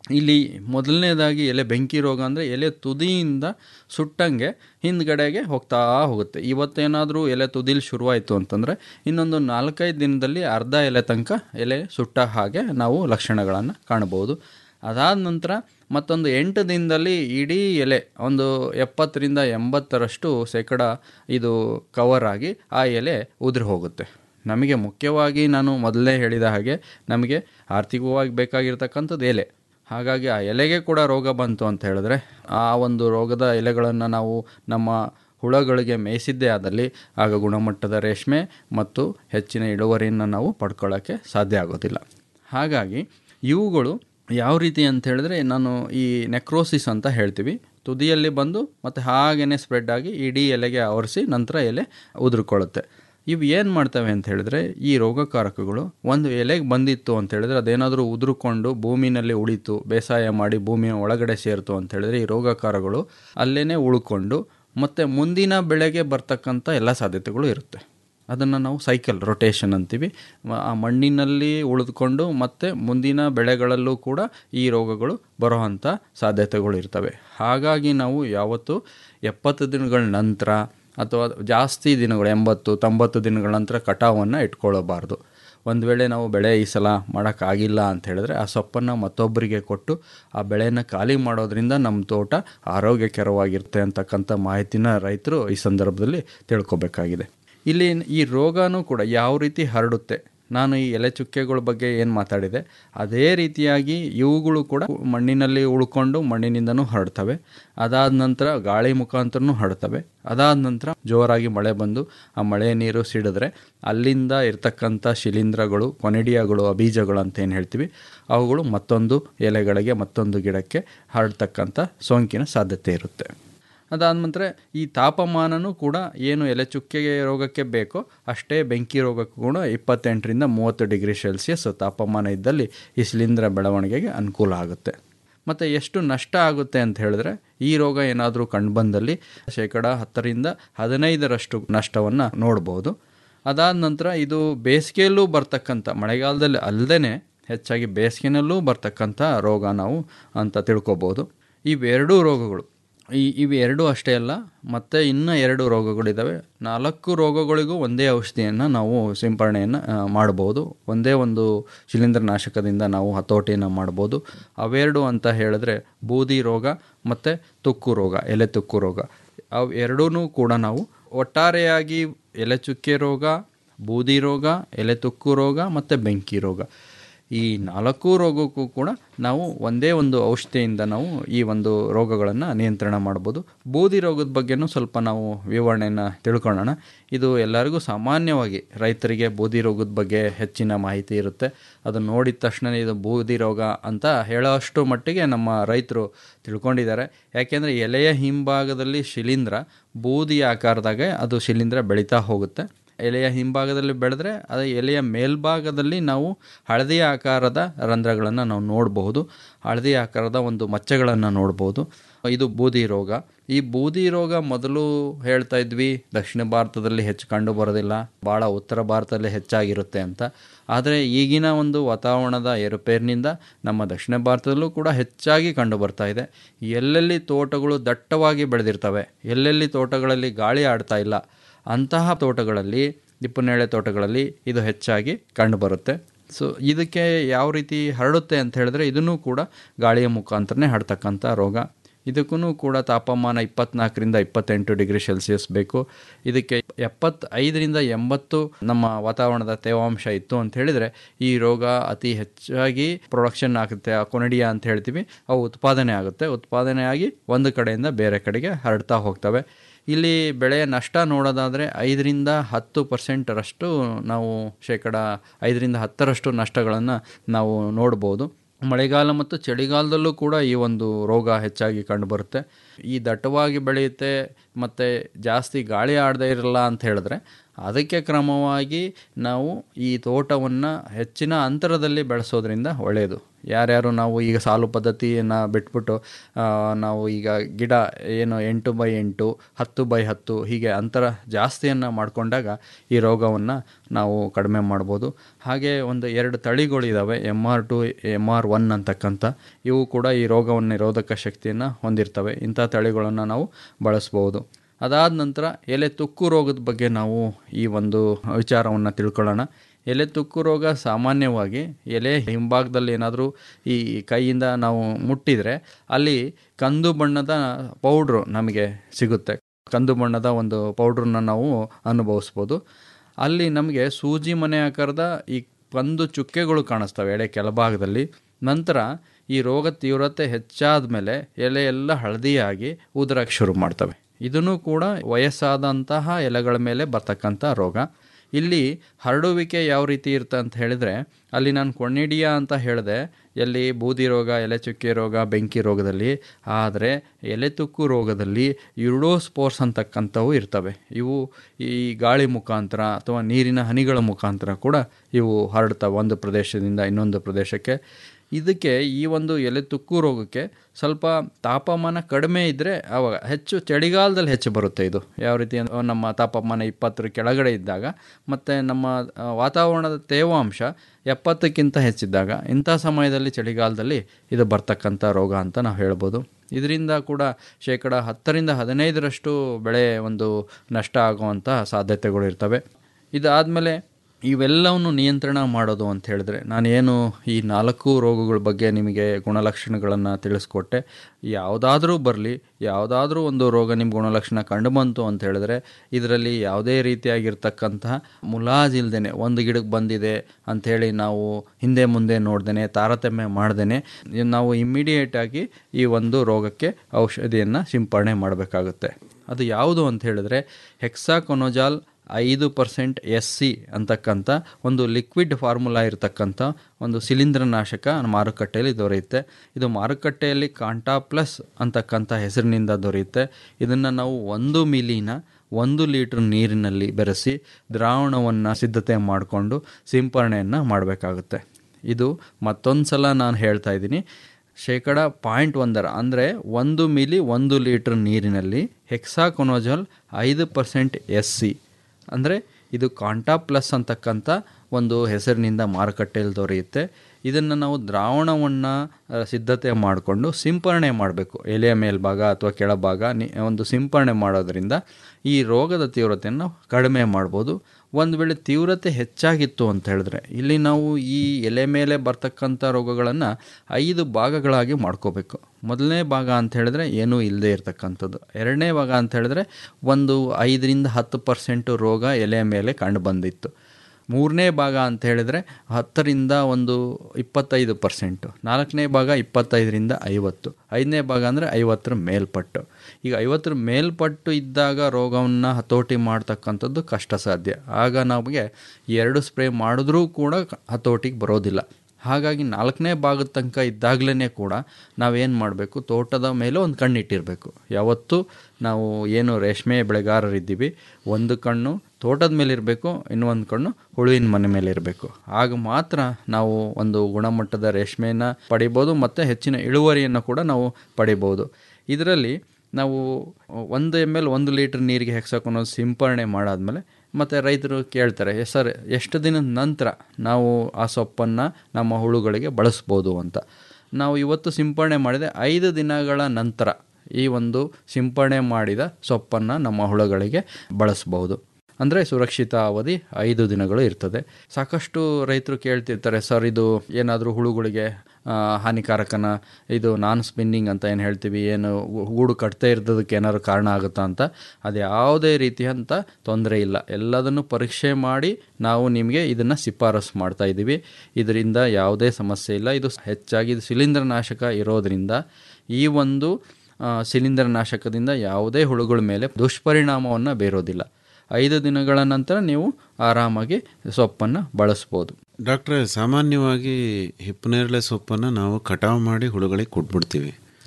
ಇಲ್ಲಿ ಮೊದಲನೇದಾಗಿ ಎಲೆ ಬೆಂಕಿ ರೋಗ ಅಂದರೆ ಎಲೆ ತುದಿಯಿಂದ ಸುಟ್ಟಂಗೆ ಹಿಂದ್ಗಡೆಗೆ ಹೋಗ್ತಾ ಹೋಗುತ್ತೆ ಇವತ್ತೇನಾದರೂ ಎಲೆ ತುದಿಲಿ ಶುರುವಾಯಿತು ಅಂತಂದರೆ ಇನ್ನೊಂದು ನಾಲ್ಕೈದು ದಿನದಲ್ಲಿ ಅರ್ಧ ಎಲೆ ತನಕ ಎಲೆ ಸುಟ್ಟ ಹಾಗೆ ನಾವು ಲಕ್ಷಣಗಳನ್ನು ಕಾಣಬಹುದು ಅದಾದ ನಂತರ ಮತ್ತೊಂದು ಎಂಟು ದಿನದಲ್ಲಿ ಇಡೀ ಎಲೆ ಒಂದು ಎಪ್ಪತ್ತರಿಂದ ಎಂಬತ್ತರಷ್ಟು ಶೇಕಡ ಇದು ಕವರ್ ಆಗಿ ಆ ಎಲೆ ಉದುರಿ ಹೋಗುತ್ತೆ ನಮಗೆ ಮುಖ್ಯವಾಗಿ ನಾನು ಮೊದಲೇ ಹೇಳಿದ ಹಾಗೆ ನಮಗೆ ಆರ್ಥಿಕವಾಗಿ ಬೇಕಾಗಿರ್ತಕ್ಕಂಥದ್ದು ಎಲೆ ಹಾಗಾಗಿ ಆ ಎಲೆಗೆ ಕೂಡ ರೋಗ ಬಂತು ಅಂತ ಹೇಳಿದ್ರೆ ಆ ಒಂದು ರೋಗದ ಎಲೆಗಳನ್ನು ನಾವು ನಮ್ಮ ಹುಳಗಳಿಗೆ ಮೇಯಿಸಿದ್ದೇ ಆದಲ್ಲಿ ಆಗ ಗುಣಮಟ್ಟದ ರೇಷ್ಮೆ ಮತ್ತು ಹೆಚ್ಚಿನ ಇಳುವರಿಯನ್ನು ನಾವು ಪಡ್ಕೊಳ್ಳೋಕ್ಕೆ ಸಾಧ್ಯ ಆಗೋದಿಲ್ಲ ಹಾಗಾಗಿ ಇವುಗಳು ಯಾವ ರೀತಿ ಅಂತ ಹೇಳಿದ್ರೆ ನಾನು ಈ ನೆಕ್ರೋಸಿಸ್ ಅಂತ ಹೇಳ್ತೀವಿ ತುದಿಯಲ್ಲಿ ಬಂದು ಮತ್ತು ಹಾಗೇ ಸ್ಪ್ರೆಡ್ ಆಗಿ ಇಡೀ ಎಲೆಗೆ ಆವರಿಸಿ ನಂತರ ಎಲೆ ಉದುರ್ಕೊಳ್ಳುತ್ತೆ ಇವು ಏನು ಮಾಡ್ತವೆ ಅಂತ ಹೇಳಿದ್ರೆ ಈ ರೋಗಕಾರಕಗಳು ಒಂದು ಎಲೆಗೆ ಬಂದಿತ್ತು ಅಂತ ಹೇಳಿದ್ರೆ ಅದೇನಾದರೂ ಉದುರುಕೊಂಡು ಭೂಮಿನಲ್ಲಿ ಉಳಿತು ಬೇಸಾಯ ಮಾಡಿ ಭೂಮಿಯ ಒಳಗಡೆ ಸೇರಿತು ಅಂತ ಹೇಳಿದ್ರೆ ಈ ರೋಗಕಾರಗಳು ಅಲ್ಲೇ ಉಳ್ಕೊಂಡು ಮತ್ತು ಮುಂದಿನ ಬೆಳೆಗೆ ಬರ್ತಕ್ಕಂಥ ಎಲ್ಲ ಸಾಧ್ಯತೆಗಳು ಇರುತ್ತೆ ಅದನ್ನು ನಾವು ಸೈಕಲ್ ರೊಟೇಷನ್ ಅಂತೀವಿ ಮ- ಆ ಮಣ್ಣಿನಲ್ಲಿ ಉಳಿದುಕೊಂಡು ಮತ್ತು ಮುಂದಿನ ಬೆಳೆಗಳಲ್ಲೂ ಕೂಡ ಈ ರೋಗಗಳು ಬರೋವಂಥ ಸಾಧ್ಯತೆಗಳು ಇರ್ತವೆ ಹಾಗಾಗಿ ನಾವು ಯಾವತ್ತು ಎಪ್ಪತ್ತು ದಿನಗಳ ನಂತರ ಅಥವಾ ಜಾಸ್ತಿ ದಿನಗಳು ಎಂಬತ್ತು ತೊಂಬತ್ತು ದಿನಗಳ ನಂತರ ಕಟಾವನ್ನು ಇಟ್ಕೊಳ್ಳಬಾರ್ದು ಒಂದು ವೇಳೆ ನಾವು ಬೆಳೆ ಈ ಸಲ ಮಾಡೋಕ್ಕಾಗಿಲ್ಲ ಅಂತ ಹೇಳಿದ್ರೆ ಆ ಸೊಪ್ಪನ್ನು ಮತ್ತೊಬ್ಬರಿಗೆ ಕೊಟ್ಟು ಆ ಬೆಳೆಯನ್ನು ಖಾಲಿ ಮಾಡೋದ್ರಿಂದ ನಮ್ಮ ತೋಟ ಆರೋಗ್ಯಕರವಾಗಿರುತ್ತೆ ಅಂತಕ್ಕಂಥ ಮಾಹಿತಿನ ರೈತರು ಈ ಸಂದರ್ಭದಲ್ಲಿ ತಿಳ್ಕೊಬೇಕಾಗಿದೆ ಇಲ್ಲಿ ಈ ರೋಗನೂ ಕೂಡ ಯಾವ ರೀತಿ ಹರಡುತ್ತೆ ನಾನು ಈ ಎಲೆ ಚುಕ್ಕೆಗಳ ಬಗ್ಗೆ ಏನು ಮಾತಾಡಿದೆ ಅದೇ ರೀತಿಯಾಗಿ ಇವುಗಳು ಕೂಡ ಮಣ್ಣಿನಲ್ಲಿ ಉಳ್ಕೊಂಡು ಮಣ್ಣಿನಿಂದನೂ ಹರಡ್ತವೆ ಅದಾದ ನಂತರ ಗಾಳಿ ಮುಖಾಂತರನೂ ಹರಡ್ತವೆ ಅದಾದ ನಂತರ ಜೋರಾಗಿ ಮಳೆ ಬಂದು ಆ ಮಳೆ ನೀರು ಸಿಡಿದ್ರೆ ಅಲ್ಲಿಂದ ಇರ್ತಕ್ಕಂಥ ಶಿಲೀಂಧ್ರಗಳು ಕೊನೆಡಿಯಾಗಳು ಅಬೀಜಗಳು ಅಂತ ಏನು ಹೇಳ್ತೀವಿ ಅವುಗಳು ಮತ್ತೊಂದು ಎಲೆಗಳಿಗೆ ಮತ್ತೊಂದು ಗಿಡಕ್ಕೆ ಹರಡ್ತಕ್ಕಂಥ ಸೋಂಕಿನ ಸಾಧ್ಯತೆ ಇರುತ್ತೆ ಅದಾದ ನಂತರ ಈ ತಾಪಮಾನನೂ ಕೂಡ ಏನು ಎಲೆ ಚುಕ್ಕೆಗೆ ರೋಗಕ್ಕೆ ಬೇಕೋ ಅಷ್ಟೇ ಬೆಂಕಿ ರೋಗಕ್ಕೂ ಕೂಡ ಇಪ್ಪತ್ತೆಂಟರಿಂದ ಮೂವತ್ತು ಡಿಗ್ರಿ ಸೆಲ್ಸಿಯಸ್ ತಾಪಮಾನ ಇದ್ದಲ್ಲಿ ಈ ಶಿಲೀಂಧ್ರ ಬೆಳವಣಿಗೆಗೆ ಅನುಕೂಲ ಆಗುತ್ತೆ ಮತ್ತು ಎಷ್ಟು ನಷ್ಟ ಆಗುತ್ತೆ ಅಂತ ಹೇಳಿದ್ರೆ ಈ ರೋಗ ಏನಾದರೂ ಕಂಡುಬಂದಲ್ಲಿ ಶೇಕಡ ಹತ್ತರಿಂದ ಹದಿನೈದರಷ್ಟು ನಷ್ಟವನ್ನು ನೋಡ್ಬೋದು ಅದಾದ ನಂತರ ಇದು ಬೇಸಿಗೆಯಲ್ಲೂ ಬರ್ತಕ್ಕಂಥ ಮಳೆಗಾಲದಲ್ಲಿ ಅಲ್ಲದೆ ಹೆಚ್ಚಾಗಿ ಬೇಸಿಗೆನಲ್ಲೂ ಬರ್ತಕ್ಕಂಥ ರೋಗ ನಾವು ಅಂತ ತಿಳ್ಕೊಬೋದು ಇವೆರಡೂ ರೋಗಗಳು ಈ ಇವೆರಡೂ ಅಷ್ಟೇ ಅಲ್ಲ ಮತ್ತು ಇನ್ನೂ ಎರಡು ರೋಗಗಳಿದ್ದಾವೆ ನಾಲ್ಕು ರೋಗಗಳಿಗೂ ಒಂದೇ ಔಷಧಿಯನ್ನು ನಾವು ಸಿಂಪರಣೆಯನ್ನು ಆ, ಮಾಡ್ಬೋದು ಒಂದೇ ಒಂದು ಶಿಲೀಂಧ್ರನಾಶಕದಿಂದ ನಾವು ಹತೋಟಿಯನ್ನು ಮಾಡ್ಬೋದು ಅವೆರಡು ಅಂತ ಹೇಳಿದ್ರೆ ಬೂದಿ ರೋಗ ಮತ್ತು ತುಕ್ಕು ರೋಗ ಎಲೆ ತುಕ್ಕು ರೋಗ ಅವು ಎರಡೂ ಕೂಡ ನಾವು ಒಟ್ಟಾರೆಯಾಗಿ ಎಲೆ ಚುಕ್ಕೆ ರೋಗ ಬೂದಿ ರೋಗ ಎಲೆ ತುಕ್ಕು ರೋಗ ಮತ್ತು ಬೆಂಕಿ ರೋಗ ಈ ನಾಲ್ಕು ರೋಗಕ್ಕೂ ಕೂಡ ನಾವು ಒಂದೇ ಒಂದು ಔಷಧಿಯಿಂದ ನಾವು ಈ ಒಂದು ರೋಗಗಳನ್ನು ನಿಯಂತ್ರಣ ಮಾಡ್ಬೋದು ಬೂದಿ ರೋಗದ ಬಗ್ಗೆನೂ ಸ್ವಲ್ಪ ನಾವು ವಿವರಣೆಯನ್ನು ತಿಳ್ಕೊಳ್ಳೋಣ ಇದು ಎಲ್ಲರಿಗೂ ಸಾಮಾನ್ಯವಾಗಿ ರೈತರಿಗೆ ಬೂದಿ ರೋಗದ ಬಗ್ಗೆ ಹೆಚ್ಚಿನ ಮಾಹಿತಿ ಇರುತ್ತೆ ಅದನ್ನು ನೋಡಿದ ತಕ್ಷಣ ಇದು ಬೂದಿ ರೋಗ ಅಂತ ಹೇಳೋಷ್ಟು ಮಟ್ಟಿಗೆ ನಮ್ಮ ರೈತರು ತಿಳ್ಕೊಂಡಿದ್ದಾರೆ ಯಾಕೆಂದರೆ ಎಲೆಯ ಹಿಂಭಾಗದಲ್ಲಿ ಶಿಲೀಂಧ್ರ ಬೂದಿ ಆಕಾರದಾಗ ಅದು ಶಿಲೀಂಧ್ರ ಬೆಳೀತಾ ಹೋಗುತ್ತೆ ಎಲೆಯ ಹಿಂಭಾಗದಲ್ಲಿ ಬೆಳೆದ್ರೆ ಅದು ಎಲೆಯ ಮೇಲ್ಭಾಗದಲ್ಲಿ ನಾವು ಹಳದಿ ಆಕಾರದ ರಂಧ್ರಗಳನ್ನು ನಾವು ನೋಡಬಹುದು ಹಳದಿ ಆಕಾರದ ಒಂದು ಮಚ್ಚೆಗಳನ್ನು ನೋಡ್ಬೋದು ಇದು ಬೂದಿ ರೋಗ ಈ ಬೂದಿ ರೋಗ ಮೊದಲು ಹೇಳ್ತಾ ಇದ್ವಿ ದಕ್ಷಿಣ ಭಾರತದಲ್ಲಿ ಹೆಚ್ಚು ಕಂಡು ಬರೋದಿಲ್ಲ ಭಾಳ ಉತ್ತರ ಭಾರತದಲ್ಲಿ ಹೆಚ್ಚಾಗಿರುತ್ತೆ ಅಂತ ಆದರೆ ಈಗಿನ ಒಂದು ವಾತಾವರಣದ ಏರುಪೇರಿನಿಂದ ನಮ್ಮ ದಕ್ಷಿಣ ಭಾರತದಲ್ಲೂ ಕೂಡ ಹೆಚ್ಚಾಗಿ ಕಂಡು ಬರ್ತಾ ಇದೆ ಎಲ್ಲೆಲ್ಲಿ ತೋಟಗಳು ದಟ್ಟವಾಗಿ ಬೆಳೆದಿರ್ತವೆ ಎಲ್ಲೆಲ್ಲಿ ತೋಟಗಳಲ್ಲಿ ಗಾಳಿ ಆಡ್ತಾ ಇಲ್ಲ ಅಂತಹ ತೋಟಗಳಲ್ಲಿ ದಿಪ್ಪನೇಳೆ ತೋಟಗಳಲ್ಲಿ ಇದು ಹೆಚ್ಚಾಗಿ ಕಂಡುಬರುತ್ತೆ ಸೊ ಇದಕ್ಕೆ ಯಾವ ರೀತಿ ಹರಡುತ್ತೆ ಅಂತ ಹೇಳಿದ್ರೆ ಇದನ್ನು ಕೂಡ ಗಾಳಿಯ ಮುಖಾಂತರನೇ ಹರಡ್ತಕ್ಕಂಥ ರೋಗ ಇದಕ್ಕೂ ಕೂಡ ತಾಪಮಾನ ಇಪ್ಪತ್ನಾಲ್ಕರಿಂದ ಇಪ್ಪತ್ತೆಂಟು ಡಿಗ್ರಿ ಸೆಲ್ಸಿಯಸ್ ಬೇಕು ಇದಕ್ಕೆ ಎಪ್ಪತ್ತೈದರಿಂದ ಎಂಬತ್ತು ನಮ್ಮ ವಾತಾವರಣದ ತೇವಾಂಶ ಇತ್ತು ಅಂತ ಹೇಳಿದರೆ ಈ ರೋಗ ಅತಿ ಹೆಚ್ಚಾಗಿ ಪ್ರೊಡಕ್ಷನ್ ಆಗುತ್ತೆ ಆ ಕೊನಡಿಯಾ ಅಂತ ಹೇಳ್ತೀವಿ ಅವು ಉತ್ಪಾದನೆ ಆಗುತ್ತೆ ಉತ್ಪಾದನೆ ಆಗಿ ಒಂದು ಕಡೆಯಿಂದ ಬೇರೆ ಕಡೆಗೆ ಹರಡ್ತಾ ಹೋಗ್ತವೆ ಇಲ್ಲಿ ಬೆಳೆಯ ನಷ್ಟ ನೋಡೋದಾದರೆ ಐದರಿಂದ ಹತ್ತು ಪರ್ಸೆಂಟರಷ್ಟು ನಾವು ಶೇಕಡ ಐದರಿಂದ ಹತ್ತರಷ್ಟು ನಷ್ಟಗಳನ್ನು ನಾವು ನೋಡ್ಬೋದು ಮಳೆಗಾಲ ಮತ್ತು ಚಳಿಗಾಲದಲ್ಲೂ ಕೂಡ ಈ ಒಂದು ರೋಗ ಹೆಚ್ಚಾಗಿ ಕಂಡುಬರುತ್ತೆ ಈ ದಟ್ಟವಾಗಿ ಬೆಳೆಯುತ್ತೆ ಮತ್ತು ಜಾಸ್ತಿ ಗಾಳಿ ಆಡದೇ ಇರಲ್ಲ ಅಂತ ಹೇಳಿದ್ರೆ ಅದಕ್ಕೆ ಕ್ರಮವಾಗಿ ನಾವು ಈ ತೋಟವನ್ನು ಹೆಚ್ಚಿನ ಅಂತರದಲ್ಲಿ ಬೆಳೆಸೋದ್ರಿಂದ ಒಳ್ಳೆಯದು ಯಾರ್ಯಾರು ನಾವು ಈಗ ಸಾಲು ಪದ್ಧತಿಯನ್ನು ಬಿಟ್ಬಿಟ್ಟು ಆ, ನಾವು ಈಗ ಗಿಡ ಏನು ಎಂಟು ಬೈ ಎಂಟು ಹತ್ತು ಬೈ ಹತ್ತು ಹೀಗೆ ಅಂತರ ಜಾಸ್ತಿಯನ್ನು ಮಾಡಿಕೊಂಡಾಗ ಈ ರೋಗವನ್ನು ನಾವು ಕಡಿಮೆ ಮಾಡ್ಬೋದು ಹಾಗೆ ಒಂದು ಎರಡು ತಳಿಗಳಿದ್ದಾವೆ M R two M R one ಅಂತಕ್ಕಂಥ ಇವು ಕೂಡ ಈ ರೋಗವನ್ನು ನಿರೋಧಕ ಶಕ್ತಿಯನ್ನು ಹೊಂದಿರ್ತವೆ ಇಂಥ ತಳಿಗಳನ್ನು ನಾವು ಬಳಸ್ಬೋದು ಅದಾದ ನಂತರ ಎಲೆ ತುಕ್ಕು ರೋಗದ ಬಗ್ಗೆ ನಾವು ಈ ಒಂದು ವಿಚಾರವನ್ನು ತಿಳ್ಕೊಳ್ಳೋಣ ಎಲೆ ತುಕ್ಕು ರೋಗ ಸಾಮಾನ್ಯವಾಗಿ ಎಲೆ ಹಿಂಭಾಗದಲ್ಲಿ ಏನಾದರೂ ಈ ಕೈಯಿಂದ ನಾವು ಮುಟ್ಟಿದರೆ ಅಲ್ಲಿ ಕಂದು ಬಣ್ಣದ ಪೌಡ್ರು ನಮಗೆ ಸಿಗುತ್ತೆ ಕಂದು ಬಣ್ಣದ ಒಂದು ಪೌಡ್ರನ್ನ ನಾವು ಅನುಭವಿಸ್ಬೋದು ಅಲ್ಲಿ ನಮಗೆ ಸೂಜಿ ಮನೆ ಆಕಾರದ ಈ ಕಂದು ಚುಕ್ಕೆಗಳು ಕಾಣಿಸ್ತವೆ ಎಳೆ ಕೆಳಭಾಗದಲ್ಲಿ ನಂತರ ಈ ರೋಗ ತೀವ್ರತೆ ಹೆಚ್ಚಾದ ಮೇಲೆ ಎಲೆ ಎಲ್ಲ ಹಳದಿಯಾಗಿ ಉದುರಕ್ಕೆ ಶುರು ಮಾಡ್ತವೆ ಇದನ್ನು ಕೂಡ ವಯಸ್ಸಾದಂತಹ ಎಲೆಗಳ ಮೇಲೆ ಬರ್ತಕ್ಕಂಥ ರೋಗ ಇಲ್ಲಿ ಹರಡುವಿಕೆ ಯಾವ ರೀತಿ ಇರುತ್ತೆ ಅಂತ ಹೇಳಿದರೆ ಅಲ್ಲಿ ನಾನು ಕೊಣಿಡಿಯಾ ಅಂತ ಹೇಳಿದೆ ಎಲ್ಲಿ ಬೂದಿ ರೋಗ ಎಲೆ ಚುಕ್ಕೆ ರೋಗ ಬೆಂಕಿ ರೋಗದಲ್ಲಿ ಆದರೆ ಎಲೆ ತುಕ್ಕು ರೋಗದಲ್ಲಿ ಯುರೋಸ್ಪೋರ್ಸ್ ಅಂತಕ್ಕಂಥವು ಇರ್ತವೆ ಇವು ಈ ಗಾಳಿ ಮುಖಾಂತರ ಅಥವಾ ನೀರಿನ ಹನಿಗಳ ಮುಖಾಂತರ ಕೂಡ ಇವು ಹರಡ್ತವೆ ಒಂದು ಪ್ರದೇಶದಿಂದ ಇನ್ನೊಂದು ಪ್ರದೇಶಕ್ಕೆ ಇದಕ್ಕೆ ಈ ಒಂದು ಎಲೆ ತುಕ್ಕು ರೋಗಕ್ಕೆ ಸ್ವಲ್ಪ ತಾಪಮಾನ ಕಡಿಮೆ ಇದ್ದರೆ ಆವಾಗ ಹೆಚ್ಚು ಚಳಿಗಾಲದಲ್ಲಿ ಹೆಚ್ಚು ಬರುತ್ತೆ ಇದು ಯಾವ ರೀತಿ ಅಂದ್ರೆ ನಮ್ಮ ತಾಪಮಾನ ಇಪ್ಪತ್ತರ ಕೆಳಗಡೆ ಇದ್ದಾಗ ಮತ್ತು ನಮ್ಮ ಆ, ವಾತಾವರಣದ ತೇವಾಂಶ ಎಪ್ಪತ್ತಕ್ಕಿಂತ ಹೆಚ್ಚಿದ್ದಾಗ ಇಂಥ ಸಮಯದಲ್ಲಿ ಚಳಿಗಾಲದಲ್ಲಿ ಇದು ಬರ್ತಕ್ಕಂಥ ರೋಗ ಅಂತ ನಾವು ಹೇಳ್ಬೋದು ಇದರಿಂದ ಕೂಡ ಶೇಕಡ ಹತ್ತರಿಂದ ಹದಿನೈದರಷ್ಟು ಬೆಳೆ ಒಂದು ನಷ್ಟ ಆಗುವಂಥ ಸಾಧ್ಯತೆಗಳು ಇರ್ತವೆ ಇದಾದಮೇಲೆ ಇವೆಲ್ಲವನ್ನು ನಿಯಂತ್ರಣ ಮಾಡೋದು ಅಂತ ಹೇಳಿದ್ರೆ ನಾನೇನು ಈ ನಾಲ್ಕು ರೋಗಗಳ ಬಗ್ಗೆ ನಿಮಗೆ ಗುಣಲಕ್ಷಣಗಳನ್ನು ತಿಳಿಸ್ಕೊಟ್ಟೆ ಯಾವುದಾದ್ರೂ ಬರಲಿ ಯಾವುದಾದ್ರೂ ಒಂದು ರೋಗ ನಿಮ್ಮ ಗುಣಲಕ್ಷಣ ಕಂಡು ಬಂತು ಅಂತ ಹೇಳಿದ್ರೆ ಇದರಲ್ಲಿ ಯಾವುದೇ ರೀತಿಯಾಗಿರ್ತಕ್ಕಂತಹ ಮುಲಾಜಿಲ್ದೇನೆ ಒಂದು ಗಿಡಕ್ಕೆ ಬಂದಿದೆ ಅಂಥೇಳಿ ನಾವು ಹಿಂದೆ ಮುಂದೆ ನೋಡ್ದೇನೆ ತಾರತಮ್ಯ ಮಾಡ್ದೇನೆ ನಾವು ಇಮ್ಮಿಡಿಯೇಟಾಗಿ ಈ ಒಂದು ರೋಗಕ್ಕೆ ಔಷಧಿಯನ್ನು ಸಿಂಪಡಣೆ ಮಾಡಬೇಕಾಗುತ್ತೆ ಅದು ಯಾವುದು ಅಂತ ಹೇಳಿದ್ರೆ ಹೆಕ್ಸಾಕೊನೋಜಾಲ್ ಐದು ಪರ್ಸೆಂಟ್ ಎಸ್ ಸಿ ಅಂತಕ್ಕಂಥ ಒಂದು ಲಿಕ್ವಿಡ್ ಫಾರ್ಮುಲಾ ಇರತಕ್ಕಂಥ ಒಂದು ಶಿಲೀಂಧ್ರನಾಶಕ ಮಾರುಕಟ್ಟೆಯಲ್ಲಿ ದೊರೆಯುತ್ತೆ ಇದು ಮಾರುಕಟ್ಟೆಯಲ್ಲಿ ಕಾಂಟಾ ಪ್ಲಸ್ ಅಂತಕ್ಕಂಥ ಹೆಸರಿನಿಂದ ದೊರೆಯುತ್ತೆ ಇದನ್ನು ನಾವು ಒಂದು ಮಿಲಿನ ಒಂದು ಲೀಟ್ರ್ ನೀರಿನಲ್ಲಿ ಬೆರೆಸಿ ದ್ರಾವಣವನ್ನು ಸಿದ್ಧತೆ ಮಾಡಿಕೊಂಡು ಸಿಂಪರಣೆಯನ್ನು ಮಾಡಬೇಕಾಗುತ್ತೆ ಇದು ಮತ್ತೊಂದು ಸಲ ನಾನು ಹೇಳ್ತಾ ಇದ್ದೀನಿ ಶೇಕಡ ಪಾಯಿಂಟ್ ಒಂದರ ಅಂದರೆ ಒಂದು ಮಿಲಿ ಒಂದು ಲೀಟ್ರ್ ನೀರಿನಲ್ಲಿ ಹೆಕ್ಸಾಕೊನೋಜಲ್ ಐದು ಪರ್ಸೆಂಟ್ ಎಸ್ ಸಿ ಅಂದರೆ ಇದು ಕಾಂಟಾ ಪ್ಲಸ್ ಅಂತಕ್ಕಂಥ ಒಂದು ಹೆಸರಿನಿಂದ ಮಾರುಕಟ್ಟೆಯಲ್ಲಿ ದೊರೆಯುತ್ತೆ ಇದನ್ನು ನಾವು ದ್ರಾವಣವನ್ನು ಆ, ಸಿದ್ಧತೆ ಮಾಡಿಕೊಂಡು ಸಿಂಪರಣೆ ಮಾಡಬೇಕು ಎಲೆಯ ಮೇಲ್ಭಾಗ ಅಥವಾ ಕೆಳಭಾಗ ನಿ ಒಂದು ಸಿಂಪರಣೆ ಮಾಡೋದ್ರಿಂದ ಈ ರೋಗದ ತೀವ್ರತೆಯನ್ನು ಕಡಿಮೆ ಮಾಡ್ಬೋದು ಒಂದು ವೇಳೆ ತೀವ್ರತೆ ಹೆಚ್ಚಾಗಿತ್ತು ಅಂತ ಹೇಳಿದ್ರೆ ಇಲ್ಲಿ ನಾವು ಈ ಎಲೆ ಮೇಲೆ ಬರ್ತಕ್ಕಂಥ ರೋಗಗಳನ್ನು ಐದು ಭಾಗಗಳಾಗಿ ಮಾಡ್ಕೋಬೇಕು ಮೊದಲನೇ ಭಾಗ ಅಂತ ಹೇಳಿದ್ರೆ ಏನೂ ಇಲ್ಲದೆ ಇರತಕ್ಕಂಥದ್ದು ಎರಡನೇ ಭಾಗ ಅಂತ ಹೇಳಿದ್ರೆ ಒಂದು ಐದರಿಂದ ಹತ್ತು ಪರ್ಸೆಂಟು ರೋಗ ಎಲೆ ಮೇಲೆ ಕಂಡು ಬಂದಿತ್ತು ಮೂರನೇ ಭಾಗ ಅಂತ ಹೇಳಿದರೆ ಹತ್ತರಿಂದ ಒಂದು ಇಪ್ಪತ್ತೈದು ಪರ್ಸೆಂಟು ನಾಲ್ಕನೇ ಭಾಗ ಇಪ್ಪತ್ತೈದರಿಂದ ಐವತ್ತು ಐದನೇ ಭಾಗ ಅಂದರೆ ಐವತ್ತರ ಮೇಲ್ಪಟ್ಟು ಈಗ ಐವತ್ತರ ಮೇಲ್ಪಟ್ಟು ಇದ್ದಾಗ ರೋಗವನ್ನು ಹತೋಟಿ ಮಾಡ್ತಕ್ಕಂಥದ್ದು ಕಷ್ಟ ಸಾಧ್ಯ ಆಗ ನಮಗೆ ಎರಡು ಸ್ಪ್ರೇ ಮಾಡಿದ್ರೂ ಕೂಡ ಹತೋಟಿಗೆ ಬರೋದಿಲ್ಲ ಹಾಗಾಗಿ ನಾಲ್ಕನೇ ಭಾಗದ ತನಕ ಇದ್ದಾಗಲೇ ಕೂಡ ನಾವೇನು ಮಾಡಬೇಕು ತೋಟದ ಮೇಲೆ ಒಂದು ಕಣ್ಣಿಟ್ಟಿರಬೇಕು ಯಾವತ್ತೂ ನಾವು ಏನು ರೇಷ್ಮೆ ಬೆಳೆಗಾರರಿದ್ದೀವಿ ಒಂದು ಕಣ್ಣು ತೋಟದ ಮೇಲೆ ಇರಬೇಕು ಇನ್ನೊಂದು ಕಣ್ಣು ಹುಳುವಿನ ಮನೆ ಮೇಲೆ ಇರಬೇಕು ಆಗ ಮಾತ್ರ ನಾವು ಒಂದು ಗುಣಮಟ್ಟದ ರೇಷ್ಮೆಯನ್ನು ಪಡಿಬೋದು ಮತ್ತು ಹೆಚ್ಚಿನ ಇಳುವರಿಯನ್ನು ಕೂಡ ನಾವು ಪಡಿಬೋದು ಇದರಲ್ಲಿ ನಾವು ಒಂದು ಎಮ್ ಎಲ್ ಒಂದು ಲೀಟ್ರ್ ನೀರಿಗೆ ಹೆಕ್ಸಾಕೊನೋದು ಸಿಂಪರಣೆ ಮಾಡಾದ್ಮೇಲೆ ಮತ್ತು ರೈತರು ಕೇಳ್ತಾರೆ "ಎ ಸರ್ ಎಷ್ಟು ದಿನದ ನಂತರ ನಾವು ಆ ಸೊಪ್ಪನ್ನು ನಮ್ಮ ಹುಳುಗಳಿಗೆ ಬಳಸ್ಬೋದು ಅಂತ ನಾವು ಇವತ್ತು ಸಿಂಪರಣೆ ಮಾಡಿದೆ ಐದು ದಿನಗಳ ನಂತರ ಈ ಒಂದು ಸಿಂಪರಣೆ ಮಾಡಿದ ಸೊಪ್ಪನ್ನು ನಮ್ಮ ಹುಳುಗಳಿಗೆ ಬಳಸ್ಬೋದು ಅಂದರೆ ಸುರಕ್ಷಿತ ಅವಧಿ ಐದು ದಿನಗಳು ಇರ್ತದೆ ಸಾಕಷ್ಟು ರೈತರು ಕೇಳ್ತಿರ್ತಾರೆ ಸರ್ ಇದು ಏನಾದರೂ ಹುಳುಗಳಿಗೆ ಆ, ಹಾನಿಕಾರಕನ ಇದು ನಾನ್ ಸ್ಪಿನ್ನಿಂಗ್ ಅಂತ ಏನು ಹೇಳ್ತೀವಿ ಏನು ಗೂಡು ಕಟ್ತೇ ಇರೋದಕ್ಕೆ ಏನಾದ್ರು ಕಾರಣ ಆಗುತ್ತಾ ಅಂತ ಅದು ಯಾವುದೇ ರೀತಿಯಂಥ ತೊಂದರೆ ಇಲ್ಲ ಎಲ್ಲದನ್ನು ಪರೀಕ್ಷೆ ಮಾಡಿ ನಾವು ನಿಮಗೆ ಇದನ್ನು ಶಿಫಾರಸು ಮಾಡ್ತಾ ಇದ್ದೀವಿ ಇದರಿಂದ ಯಾವುದೇ ಸಮಸ್ಯೆ ಇಲ್ಲ ಇದು ಹೆಚ್ಚಾಗಿ ಇದು ಶಿಲೀಂಧ್ರನಾಶಕ ಇರೋದರಿಂದ ಈ ಒಂದು ಆ, ಶಿಲೀಂಧ್ರನಾಶಕದಿಂದ ಯಾವುದೇ ಹುಳುಗಳ ಮೇಲೆ ದುಷ್ಪರಿಣಾಮವನ್ನು ಬೀರೋದಿಲ್ಲ ಐದು ದಿನಗಳ ನಂತರ ನೀವು ಆರಾಮಾಗಿ ಸೊಪ್ಪನ್ನು ಬಳಸ್ಬೋದು ಡಾಕ್ಟ್ರೆ ಸಾಮಾನ್ಯವಾಗಿ ಹಿಪ್ಪನೇರಳೆ ಸೊಪ್ಪನ್ನು ನಾವು ಕಟಾವು ಮಾಡಿ ಹುಳುಗಳಿಗೆ ಕೊಟ್ಬಿಡ್ತೀವಿ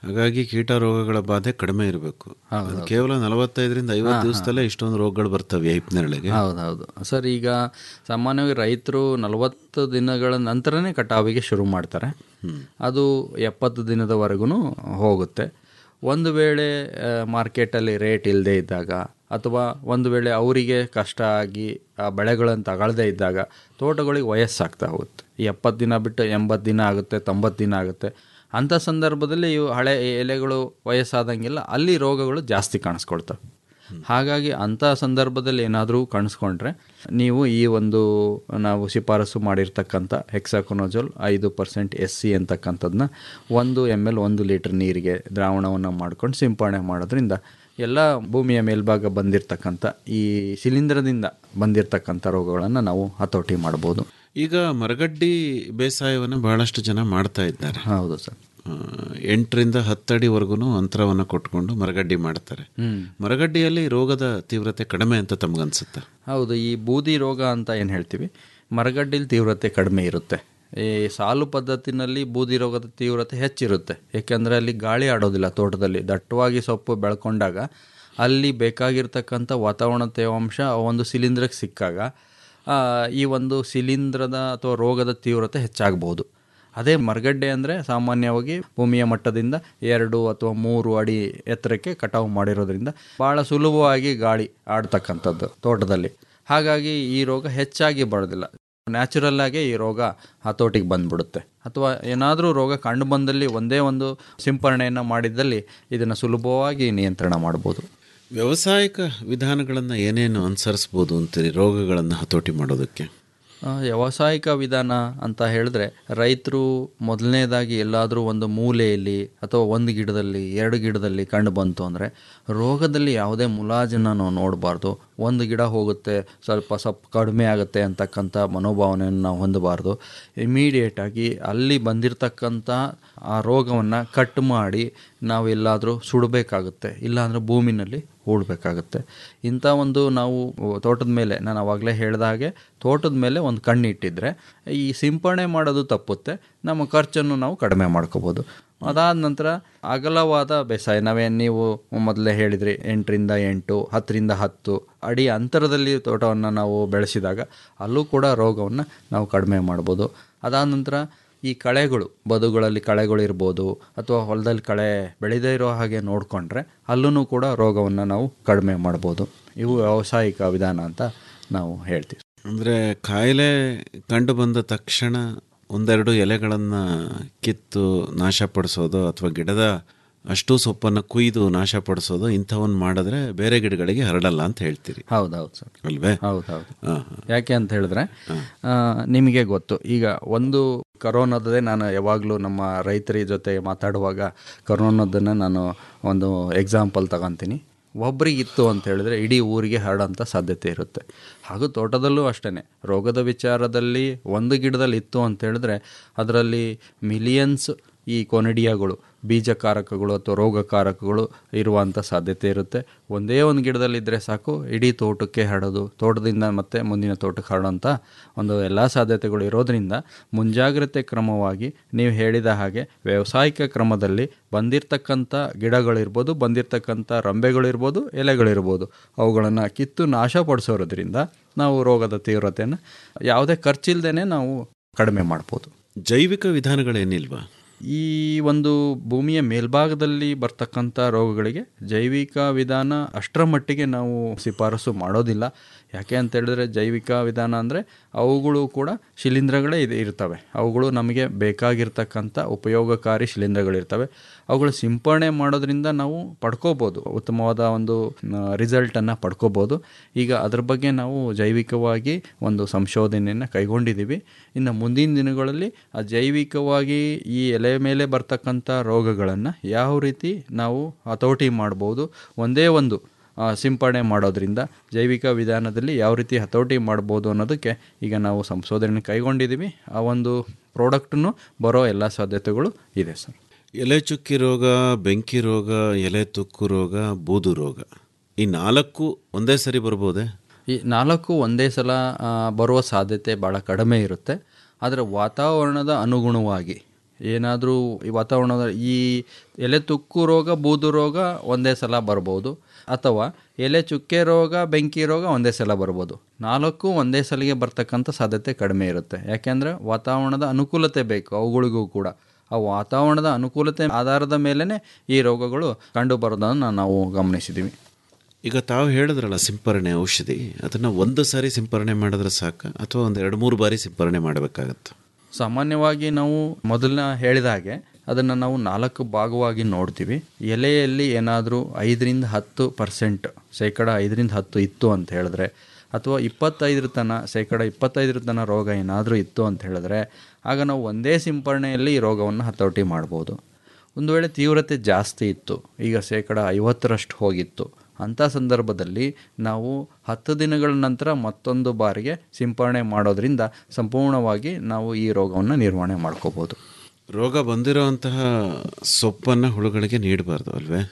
ಹಾಗಾಗಿ ಕೀಟ ರೋಗಗಳ ಬಾಧೆ ಕಡಿಮೆ ಇರಬೇಕು ಅದು ಕೇವಲ ನಲವತ್ತೈದರಿಂದ ಐವತ್ತು ದಿವಸದಲ್ಲೇ ಇಷ್ಟೊಂದು ರೋಗಗಳು ಬರ್ತವೆ ಹಿಪ್ನೇರಳೆಗೆ ಹೌದೌದು ಸರ್ ಈಗ ಸಾಮಾನ್ಯವಾಗಿ ರೈತರು ನಲವತ್ತು ದಿನಗಳ ನಂತರನೇ ಕಟಾವಿಗೆ ಶುರು ಮಾಡ್ತಾರೆ ಅದು ಎಪ್ಪತ್ತು ದಿನದವರೆಗೂ ಹೋಗುತ್ತೆ ಒಂದು ವೇಳೆ ಮಾರ್ಕೆಟಲ್ಲಿ ರೇಟ್ ಇಲ್ಲದೆ ಇದ್ದಾಗ ಅಥವಾ ಒಂದು ವೇಳೆ ಅವರಿಗೆ ಕಷ್ಟ ಆಗಿ ಆ ಬೆಳೆಗಳನ್ನು ತಗೊಳ್ಳದೇ ಇದ್ದಾಗ ತೋಟಗಳಿಗೆ ವಯಸ್ಸಾಗ್ತಾ ಹೋಗುತ್ತೆ ಈ ಎಪ್ಪತ್ತು ದಿನ ಬಿಟ್ಟು ಎಂಬತ್ತು ದಿನ ಆಗುತ್ತೆ ತೊಂಬತ್ತು ದಿನ ಆಗುತ್ತೆ ಅಂಥ ಸಂದರ್ಭದಲ್ಲಿ ಇವು ಹಳೆ ಎಲೆಗಳು ವಯಸ್ಸಾದಂಗೆಲ್ಲ ಅಲ್ಲಿ ರೋಗಗಳು ಜಾಸ್ತಿ ಕಾಣಿಸ್ಕೊಳ್ತವೆ ಹಾಗಾಗಿ ಅಂಥ ಸಂದರ್ಭದಲ್ಲಿ ಏನಾದರೂ ಕಾಣಿಸ್ಕೊಂಡ್ರೆ ನೀವು ಈ ಒಂದು ನಾವು ಶಿಫಾರಸು ಮಾಡಿರ್ತಕ್ಕಂಥ ಹೆಕ್ಸಾಕೊನೋಜೋಲ್ ಐದು ಪರ್ಸೆಂಟ್ ಎಸ್ ಸಿ ಅಂತಕ್ಕಂಥದ್ದನ್ನ ಒಂದು ಎಮ್ ಎಲ್ ಒಂದು ಲೀಟ್ರ್ ನೀರಿಗೆ ದ್ರಾವಣವನ್ನು ಮಾಡ್ಕೊಂಡು ಸಿಂಪಡಣೆ ಮಾಡೋದ್ರಿಂದ ಎಲ್ಲ ಭೂಮಿಯ ಮೇಲ್ಭಾಗ ಬಂದಿರತಕ್ಕಂಥ ಈ ಶಿಲೀಂಧ್ರದಿಂದ ಬಂದಿರತಕ್ಕಂಥ ರೋಗಗಳನ್ನು ನಾವು ಹತೋಟಿ ಮಾಡ್ಬೋದು ಈಗ ಮರಗಡ್ಡಿ ಬೇಸಾಯವನ್ನು ಬಹಳಷ್ಟು ಜನ ಮಾಡ್ತಾ ಇದ್ದಾರೆ ಹೌದು ಸರ್ ಆ, ಎಂಟರಿಂದ ಹತ್ತಡಿವರೆಗೂ ಅಂತರವನ್ನು ಕೊಟ್ಕೊಂಡು ಮರಗಡ್ಡಿ ಮಾಡ್ತಾರೆ ಹ್ಮ್. ಮರಗಡ್ಡಿಯಲ್ಲಿ ರೋಗದ ತೀವ್ರತೆ ಕಡಿಮೆ ಅಂತ ತಮಗನ್ಸುತ್ತೆ ಹೌದು ಈ ಬೂದಿ ರೋಗ ಅಂತ ಏನು ಹೇಳ್ತೀವಿ ಮರಗಡ್ಡಿಲಿ ತೀವ್ರತೆ ಕಡಿಮೆ ಇರುತ್ತೆ ಈ ಸಾಲು ಪದ್ಧತಿನಲ್ಲಿ ಬೂದಿ ರೋಗದ ತೀವ್ರತೆ ಹೆಚ್ಚಿರುತ್ತೆ ಏಕೆಂದರೆ ಅಲ್ಲಿ ಗಾಳಿ ಆಡೋದಿಲ್ಲ ತೋಟದಲ್ಲಿ ದಟ್ಟವಾಗಿ ಸೊಪ್ಪು ಬೆಳ್ಕೊಂಡಾಗ ಅಲ್ಲಿ ಬೇಕಾಗಿರ್ತಕ್ಕಂಥ ವಾತಾವರಣ ತೇವಾಂಶ ಆ ಒಂದು ಶಿಲೀಂಧ್ರಕ್ಕೆ ಸಿಕ್ಕಾಗ ಆ, ಈ ಒಂದು ಶಿಲೀಂಧ್ರದ ಅಥವಾ ರೋಗದ ತೀವ್ರತೆ ಹೆಚ್ಚಾಗಬಹುದು ಅದೇ ಮರಗಡ್ಡೆ ಅಂದರೆ ಸಾಮಾನ್ಯವಾಗಿ ಭೂಮಿಯ ಮಟ್ಟದಿಂದ ಎರಡು ಅಥವಾ ಮೂರು ಅಡಿ ಎತ್ತರಕ್ಕೆ ಕಟಾವು ಮಾಡಿರೋದ್ರಿಂದ ಭಾಳ ಸುಲಭವಾಗಿ ಗಾಳಿ ಆಡ್ತಕ್ಕಂಥದ್ದು ತೋಟದಲ್ಲಿ ಹಾಗಾಗಿ ಈ ರೋಗ ಹೆಚ್ಚಾಗಿ ಬರೋದಿಲ್ಲ ನ್ಯಾಚುರಲ್ ಆಗಿ ಈ ರೋಗ ಹತೋಟಿಗೆ ಬಂದ್ಬಿಡುತ್ತೆ ಅಥವಾ ಏನಾದರೂ ರೋಗ ಕಂಡು ಬಂದಲ್ಲಿ ಒಂದೇ ಒಂದು ಸಿಂಪರಣೆಯನ್ನು ಮಾಡಿದ್ದಲ್ಲಿ ಇದನ್ನು ಸುಲಭವಾಗಿ ನಿಯಂತ್ರಣ ಮಾಡ್ಬೋದು ವ್ಯಾವಸಾಯಿಕ ವಿಧಾನಗಳನ್ನು ಏನೇನು ಅನುಸರಿಸ್ಬೋದು ಅಂತೀರಿ ರೋಗಗಳನ್ನು ಹತೋಟಿ ಮಾಡೋದಕ್ಕೆ ಆ, ವ್ಯಾವಸಾಯಿಕ ವಿಧಾನ ಅಂತ ಹೇಳಿದ್ರೆ ರೈತರು ಮೊದಲನೇದಾಗಿ ಎಲ್ಲಾದರೂ ಒಂದು ಮೂಲೆಯಲ್ಲಿ ಅಥವಾ ಒಂದು ಗಿಡದಲ್ಲಿ ಎರಡು ಗಿಡದಲ್ಲಿ ಕಂಡು ಬಂತು ಅಂದರೆ ರೋಗದಲ್ಲಿ ಯಾವುದೇ ಮುಲಾಜನ್ನು ನಾವು ನೋಡಬಾರ್ದು ಒಂದು ಗಿಡ ಹೋಗುತ್ತೆ ಸ್ವಲ್ಪ ಸ್ವಲ್ಪ ಕಡಿಮೆ ಆಗುತ್ತೆ ಅಂತಕ್ಕಂಥ ಮನೋಭಾವನೆಯನ್ನು ನಾವು ಹೊಂದಬಾರ್ದು ಇಮಿಡಿಯೇಟಾಗಿ ಅಲ್ಲಿ ಬಂದಿರತಕ್ಕಂಥ ಆ ರೋಗವನ್ನು ಕಟ್ ಮಾಡಿ ನಾವು ಎಲ್ಲಾದರೂ ಸುಡಬೇಕಾಗುತ್ತೆ ಇಲ್ಲಾಂದರೆ ಭೂಮಿನಲ್ಲಿ ಹೂಡಬೇಕಾಗುತ್ತೆ ಇಂಥ ಒಂದು ನಾವು ತೋಟದ ಮೇಲೆ ನಾನು ಅವಾಗಲೇ ಹೇಳಿದ ಹಾಗೆ ತೋಟದ ಮೇಲೆ ಒಂದು ಕಣ್ಣಿಟ್ಟಿದ್ರೆ ಈ ಸಿಂಪರಣೆ ಮಾಡೋದು ತಪ್ಪುತ್ತೆ ನಮ್ಮ ಖರ್ಚನ್ನು ನಾವು ಕಡಿಮೆ ಮಾಡ್ಕೋಬೋದು ಅದಾದ ನಂತರ ಅಗಲವಾದ ಬೇಸಾಯ ನಾವೇನು ನೀವು ಮೊದಲೇ ಹೇಳಿದ್ರಿ ಎಂಟರಿಂದ ಎಂಟು ಹತ್ತರಿಂದ ಹತ್ತು ಅಡಿ ಅಂತರದಲ್ಲಿ ತೋಟವನ್ನು ನಾವು ಬೆಳೆಸಿದಾಗ ಅಲ್ಲೂ ಕೂಡ ರೋಗವನ್ನು ನಾವು ಕಡಿಮೆ ಮಾಡ್ಬೋದು ಅದಾದ ನಂತರ ಈ ಕಳೆಗಳು ಬದುಗಳಲ್ಲಿ ಕಳೆಗಳು ಇರ್ಬೋದು ಅಥವಾ ಹೊಲದಲ್ಲಿ ಕಳೆ ಬೆಳೆದೇ ಇರೋ ಹಾಗೆ ನೋಡಿಕೊಂಡ್ರೆ ಅಲ್ಲೂ ಕೂಡ ರೋಗವನ್ನು ನಾವು ಕಡಿಮೆ ಮಾಡ್ಬೋದು ಇವು ವ್ಯಾವಸಾಯಿಕ ವಿಧಾನ ಅಂತ ನಾವು ಹೇಳ್ತೀವಿ ಅಂದರೆ ಕಾಯಿಲೆ ಕಂಡು ಬಂದ ತಕ್ಷಣ ಒಂದೆರಡು ಎಲೆಗಳನ್ನು ಕಿತ್ತು ನಾಶಪಡಿಸೋದು ಅಥವಾ ಗಿಡದ ಅಷ್ಟು ಸೊಪ್ಪನ್ನು ಕುಯ್ದು ನಾಶಪಡಿಸೋದು ಇಂಥವನ್ನು ಮಾಡಿದ್ರೆ ಬೇರೆ ಗಿಡಗಳಿಗೆ ಹರಡಲ್ಲ ಅಂತ ಹೇಳ್ತೀರಿ ಹೌದೌದು ಸರ್ ಅಲ್ವೇ ಹೌದೌದು ಹಾ, ಯಾಕೆ ಅಂತ ಹೇಳಿದ್ರೆ ಆ, ನಿಮಗೆ ಗೊತ್ತು ಈಗ ಒಂದು ಕರೋನಾದೇ ನಾನು ಯಾವಾಗಲೂ ನಮ್ಮ ರೈತರ ಜೊತೆ ಮಾತಾಡುವಾಗ ಕರೋನಾದನ್ನು ನಾನು ಒಂದು ಎಕ್ಸಾಂಪಲ್ ತಗೊತೀನಿ ಒಬ್ರಿಗಿತ್ತು ಅಂತ ಹೇಳಿದ್ರೆ ಇಡೀ ಊರಿಗೆ ಹರಡೋಂಥ ಸಾಧ್ಯತೆ ಇರುತ್ತೆ ಹಾಗೂ ತೋಟದಲ್ಲೂ ಅಷ್ಟೇ ರೋಗದ ವಿಚಾರದಲ್ಲಿ ಒಂದು ಗಿಡದಲ್ಲಿ ಇತ್ತು ಅಂತ ಹೇಳಿದ್ರೆ ಅದರಲ್ಲಿ ಮಿಲಿಯನ್ಸ್ ಈ ಕೊನಡಿಯಾಗಳು ಬೀಜಕಾರಕಗಳು ಅಥವಾ ರೋಗಕಾರಕಗಳು ಇರುವಂಥ ಸಾಧ್ಯತೆ ಇರುತ್ತೆ ಒಂದೇ ಒಂದು ಗಿಡದಲ್ಲಿದ್ದರೆ ಸಾಕು ಇಡೀ ತೋಟಕ್ಕೆ ಹರಡೋದು ತೋಟದಿಂದ ಮತ್ತೆ ಮುಂದಿನ ತೋಟಕ್ಕೆ ಹರಡೋಂಥ ಒಂದು ಎಲ್ಲ ಸಾಧ್ಯತೆಗಳು ಇರೋದ್ರಿಂದ ಮುಂಜಾಗ್ರತೆ ಕ್ರಮವಾಗಿ ನೀವು ಹೇಳಿದ ಹಾಗೆ ವ್ಯಾವಸಾಯಿಕ ಕ್ರಮದಲ್ಲಿ ಬಂದಿರತಕ್ಕಂಥ ಗಿಡಗಳಿರ್ಬೋದು ಬಂದಿರತಕ್ಕಂಥ ರಂಬೆಗಳಿರ್ಬೋದು ಎಲೆಗಳಿರ್ಬೋದು ಅವುಗಳನ್ನು ಕಿತ್ತು ನಾಶಪಡಿಸೋದ್ರಿಂದ ನಾವು ರೋಗದ ತೀವ್ರತೆಯನ್ನು ಯಾವುದೇ ಖರ್ಚಿಲ್ದೇ ನಾವು ಕಡಿಮೆ ಮಾಡ್ಬೋದು ಜೈವಿಕ ವಿಧಾನಗಳೇನಿಲ್ವಾ ಈ ಒಂದು ಭೂಮಿಯ ಮೇಲ್ಭಾಗದಲ್ಲಿ ಬರ್ತಕ್ಕಂಥ ರೋಗಗಳಿಗೆ ಜೈವಿಕ ವಿಧಾನ ಅಷ್ಟರ ಮಟ್ಟಿಗೆ ನಾವು ಶಿಫಾರಸು ಮಾಡೋದಿಲ್ಲ ಯಾಕೆ ಅಂತ ಹೇಳಿದ್ರೆ ಜೈವಿಕ ವಿಧಾನ ಅಂದರೆ ಅವುಗಳು ಕೂಡ ಶಿಲೀಂಧ್ರಗಳೇ ಇದೆ ಇರ್ತವೆ ಅವುಗಳು ನಮಗೆ ಬೇಕಾಗಿರ್ತಕ್ಕಂಥ ಉಪಯೋಗಕಾರಿ ಶಿಲೀಂಧ್ರಗಳಿರ್ತವೆ ಅವುಗಳು ಸಿಂಪರಣೆ ಮಾಡೋದ್ರಿಂದ ನಾವು ಪಡ್ಕೋಬೋದು ಉತ್ತಮವಾದ ಒಂದು ರಿಸಲ್ಟನ್ನು ಪಡ್ಕೋಬೋದು ಈಗ ಅದ್ರ ಬಗ್ಗೆ ನಾವು ಜೈವಿಕವಾಗಿ ಒಂದು ಸಂಶೋಧನೆಯನ್ನು ಕೈಗೊಂಡಿದ್ದೀವಿ ಇನ್ನು ಮುಂದಿನ ದಿನಗಳಲ್ಲಿ ಆ ಜೈವಿಕವಾಗಿ ಈ ಎಲೆ ಮೇಲೆ ಬರ್ತಕ್ಕಂಥ ರೋಗಗಳನ್ನು ಯಾವ ರೀತಿ ನಾವು ಹತೋಟಿ ಮಾಡ್ಬೋದು ಒಂದೇ ಒಂದು ಆ, ಸಿಂಪರಣೆ ಮಾಡೋದ್ರಿಂದ ಜೈವಿಕ ವಿಧಾನದಲ್ಲಿ ಯಾವ ರೀತಿ ಹತೋಟಿ ಮಾಡ್ಬೋದು ಅನ್ನೋದಕ್ಕೆ ಈಗ ನಾವು ಸಂಶೋಧನೆ ಕೈಗೊಂಡಿದ್ದೀವಿ ಆ ಒಂದು ಪ್ರಾಡಕ್ಟನ್ನು ಬರೋ ಎಲ್ಲ ಸಾಧ್ಯತೆಗಳು ಇದೆ ಸರ್ ಎಲೆ ಚುಕ್ಕಿ ರೋಗ ಬೆಂಕಿ ರೋಗ ಎಲೆ ತುಕ್ಕು ರೋಗ ಬೂದು ರೋಗ ಈ ನಾಲ್ಕು ಒಂದೇ ಸರಿ ಬರ್ಬೋದೇ ಈ ನಾಲ್ಕು ಒಂದೇ ಸಲ ಆ, ಬರುವ ಸಾಧ್ಯತೆ ಭಾಳ ಕಡಿಮೆ ಇರುತ್ತೆ ಆದರೆ ವಾತಾವರಣದ ಅನುಗುಣವಾಗಿ ಏನಾದರೂ ಈ ವಾತಾವರಣದ ಈ ಎಲೆ ತುಕ್ಕು ರೋಗ ಬೂದು ರೋಗ ಒಂದೇ ಸಲ ಬರ್ಬೋದು ಅಥವಾ ಎಲೆ ಚುಕ್ಕೆ ರೋಗ ಬೆಂಕಿ ರೋಗ ಒಂದೇ ಸಲ ಬರ್ಬೋದು ನಾಲ್ಕು ಒಂದೇ ಸಲಿಗೆ ಬರ್ತಕ್ಕಂಥ ಸಾಧ್ಯತೆ ಕಡಿಮೆ ಇರುತ್ತೆ ಯಾಕೆಂದರೆ ವಾತಾವರಣದ ಅನುಕೂಲತೆ ಬೇಕು ಅವುಗಳಿಗೂ ಕೂಡ ಆ ವಾತಾವರಣದ ಅನುಕೂಲತೆ ಆಧಾರದ ಮೇಲೇ ಈ ರೋಗಗಳು ಕಂಡು ಬರೋದನ್ನು ನಾವು ಗಮನಿಸಿದ್ದೀವಿ ಈಗ ತಾವು ಹೇಳಿದ್ರಲ್ಲ ಸಿಂಪರಣೆ ಔಷಧಿ ಅದನ್ನು ಒಂದು ಸಾರಿ ಸಿಂಪರಣೆ ಮಾಡಿದ್ರೆ ಸಾಕ ಅಥವಾ ಒಂದು ಎರಡು ಮೂರು ಬಾರಿ ಸಿಂಪರಣೆ ಮಾಡಬೇಕಾಗತ್ತೆ ಸಾಮಾನ್ಯವಾಗಿ ನಾವು ಮೊದಲನ ಹೇಳಿದ ಹಾಗೆ ಅದನ್ನು ನಾವು ನಾಲ್ಕು ಭಾಗವಾಗಿ ನೋಡ್ತೀವಿ ಎಲೆಯಲ್ಲಿ ಏನಾದರೂ ಐದರಿಂದ ಹತ್ತು ಪರ್ಸೆಂಟ್ ಶೇಕಡ ಐದರಿಂದ ಹತ್ತು ಇತ್ತು ಅಂತ ಹೇಳಿದ್ರೆ ಅಥವಾ ಇಪ್ಪತ್ತೈದರ ತನ ಶೇಕಡ ಇಪ್ಪತ್ತೈದರ ತನ ರೋಗ ಏನಾದರೂ ಇತ್ತು ಅಂತ ಹೇಳಿದ್ರೆ ಆಗ ನಾವು ಒಂದೇ ಸಿಂಪರಣೆಯಲ್ಲಿ ಈ ರೋಗವನ್ನು ಹತೋಟಿ ಮಾಡ್ಬೋದು ಒಂದು ವೇಳೆ ತೀವ್ರತೆ ಜಾಸ್ತಿ ಇತ್ತು ಈಗ ಶೇಕಡ ಐವತ್ತರಷ್ಟು ಹೋಗಿತ್ತು ಅಂಥ ಸಂದರ್ಭದಲ್ಲಿ ನಾವು ಹತ್ತು ದಿನಗಳ ನಂತರ ಮತ್ತೊಂದು ಬಾರಿಗೆ ಸಿಂಪರಣೆ ಮಾಡೋದ್ರಿಂದ ಸಂಪೂರ್ಣವಾಗಿ ನಾವು ಈ ರೋಗವನ್ನು ನಿರ್ವಹಣೆ ಮಾಡ್ಕೋಬೋದು ರೋಗ ಬಂದಿರೋವಂತಹ ಸೊಪ್ಪನ್ನು ಹುಳುಗಳಿಗೆ ನೀಡಬಾರ್ದು ಅಲ್ವೇ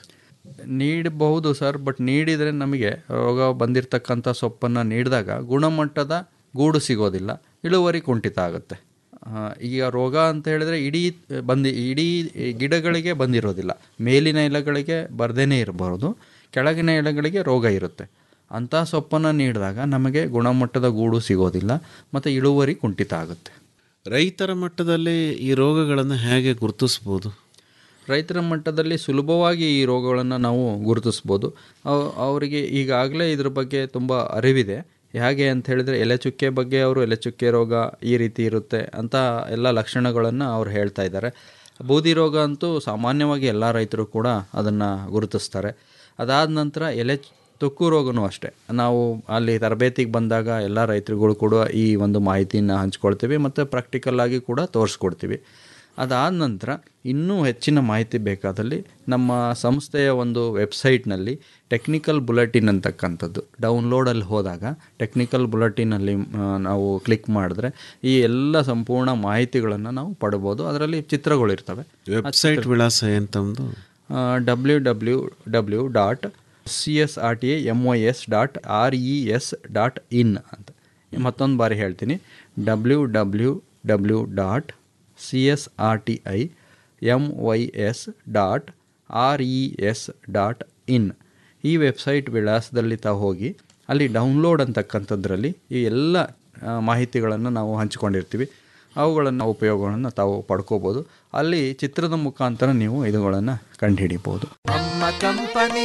ನೀಡಬಹುದು ಸರ್ ಬಟ್ ನೀಡಿದರೆ ನಮಗೆ ರೋಗ ಬಂದಿರತಕ್ಕಂಥ ಸೊಪ್ಪನ್ನು ನೀಡಿದಾಗ ಗುಣಮಟ್ಟದ ಗೂಡು ಸಿಗೋದಿಲ್ಲ ಇಳುವರಿ ಕುಂಠಿತ ಆಗುತ್ತೆ ಆ, ಈಗ ರೋಗ ಅಂತ ಹೇಳಿದರೆ ಇಡೀ ಬಂದು ಇಡೀ ಗಿಡಗಳಿಗೆ ಬಂದಿರೋದಿಲ್ಲ ಮೇಲಿನ ಎಲೆಗಳಿಗೆ ಬರ್ದೇನೆ ಇರಬಾರ್ದು ಕೆಳಗಿನ ಎಲೆಗಳಿಗೆ ರೋಗ ಇರುತ್ತೆ ಅಂಥ ಸೊಪ್ಪನ್ನು ನೀಡಿದಾಗ ನಮಗೆ ಗುಣಮಟ್ಟದ ಗೂಡು ಸಿಗೋದಿಲ್ಲ ಮತ್ತು ಇಳುವರಿ ಕುಂಠಿತ ಆಗುತ್ತೆ ರೈತರ ಮಟ್ಟದಲ್ಲಿ ಈ ರೋಗಗಳನ್ನು ಹೇಗೆ ಗುರುತಿಸ್ಬೋದು ರೈತರ ಮಟ್ಟದಲ್ಲಿ ಸುಲಭವಾಗಿ ಈ ರೋಗಗಳನ್ನು ನಾವು ಗುರುತಿಸ್ಬೋದು ಅವ್- ಅವರಿಗೆ ಈಗಾಗಲೇ ಇದ್ರ ಬಗ್ಗೆ ತುಂಬ ಅರಿವಿದೆ ಹೇಗೆ ಅಂತ ಹೇಳಿದರೆ ಎಲೆ ಚುಕ್ಕೆ ಬಗ್ಗೆ ಅವರು ಎಲೆ ಚುಕ್ಕೆ ರೋಗ ಈ ರೀತಿ ಇರುತ್ತೆ ಅಂತ ಎಲ್ಲ ಲಕ್ಷಣಗಳನ್ನು ಅವ್ರು ಹೇಳ್ತಾ ಇದ್ದಾರೆ ಬೂದಿ ರೋಗ ಅಂತೂ ಸಾಮಾನ್ಯವಾಗಿ ಎಲ್ಲ ರೈತರು ಕೂಡ ಅದನ್ನು ಗುರುತಿಸ್ತಾರೆ ಅದಾದ ನಂತರ ಎಲೆ ಚು- ತುಕ್ಕು ರೋಗನೂ ಅಷ್ಟೇ ನಾವು ಅಲ್ಲಿ ತರಬೇತಿಗೆ ಬಂದಾಗ ಎಲ್ಲ ರೈತರುಗಳು ಕೂಡ ಈ ಒಂದು ಮಾಹಿತಿನ ಹಂಚ್ಕೊಳ್ತೀವಿ ಮತ್ತು ಪ್ರಾಕ್ಟಿಕಲ್ ಆಗಿ ಕೂಡ ತೋರಿಸ್ಕೊಡ್ತೀವಿ ಅದಾದ ನಂತರ ಇನ್ನೂ ಹೆಚ್ಚಿನ ಮಾಹಿತಿ ಬೇಕಾದಲ್ಲಿ ನಮ್ಮ ಸಂಸ್ಥೆಯ ಒಂದು ವೆಬ್ಸೈಟ್ನಲ್ಲಿ ಟೆಕ್ನಿಕಲ್ ಬುಲೆಟಿನ್ ಅಂತಕ್ಕಂಥದ್ದು ಡೌನ್ಲೋಡಲ್ಲಿ ಹೋದಾಗ ಟೆಕ್ನಿಕಲ್ ಬುಲೆಟಿನಲ್ಲಿ ನಾವು ಕ್ಲಿಕ್ ಮಾಡಿದ್ರೆ ಈ ಎಲ್ಲ ಸಂಪೂರ್ಣ ಮಾಹಿತಿಗಳನ್ನು ನಾವು ಪಡ್ಬೋದು ಅದರಲ್ಲಿ ಚಿತ್ರಗಳಿರ್ತವೆ ವೆಬ್ಸೈಟ್ ವಿಳಾಸ ಏನು ತಮ್ಮದು W W W dot C S R T M Y S dot R E S dot in ಅಂತ ಮತ್ತೊಂದು ಬಾರಿ ಹೇಳ್ತೀನಿ W W W dot C S R T I M Y S dot R E S dot in ಈ website ವಿಳಾಸದಲ್ಲಿ ತಾವು ಹೋಗಿ ಅಲ್ಲಿ download ಅಂತಕ್ಕಂಥದ್ರಲ್ಲಿ ಈ ಎಲ್ಲ ಆ, ಮಾಹಿತಿಗಳನ್ನು ನಾವು ಹಂಚಿಕೊಂಡಿರ್ತೀವಿ ಅವುಗಳನ್ನು ಉಪಯೋಗಗಳನ್ನು ತಾವು ಪಡ್ಕೋಬೋದು ಅಲ್ಲಿ ಚಿತ್ರದ ಮುಖಾಂತರ ನೀವು ಇದುಗಳನ್ನು ಕಂಡುಹಿಡಿಬೋದು ನಮ್ಮ ಕಂಪನಿ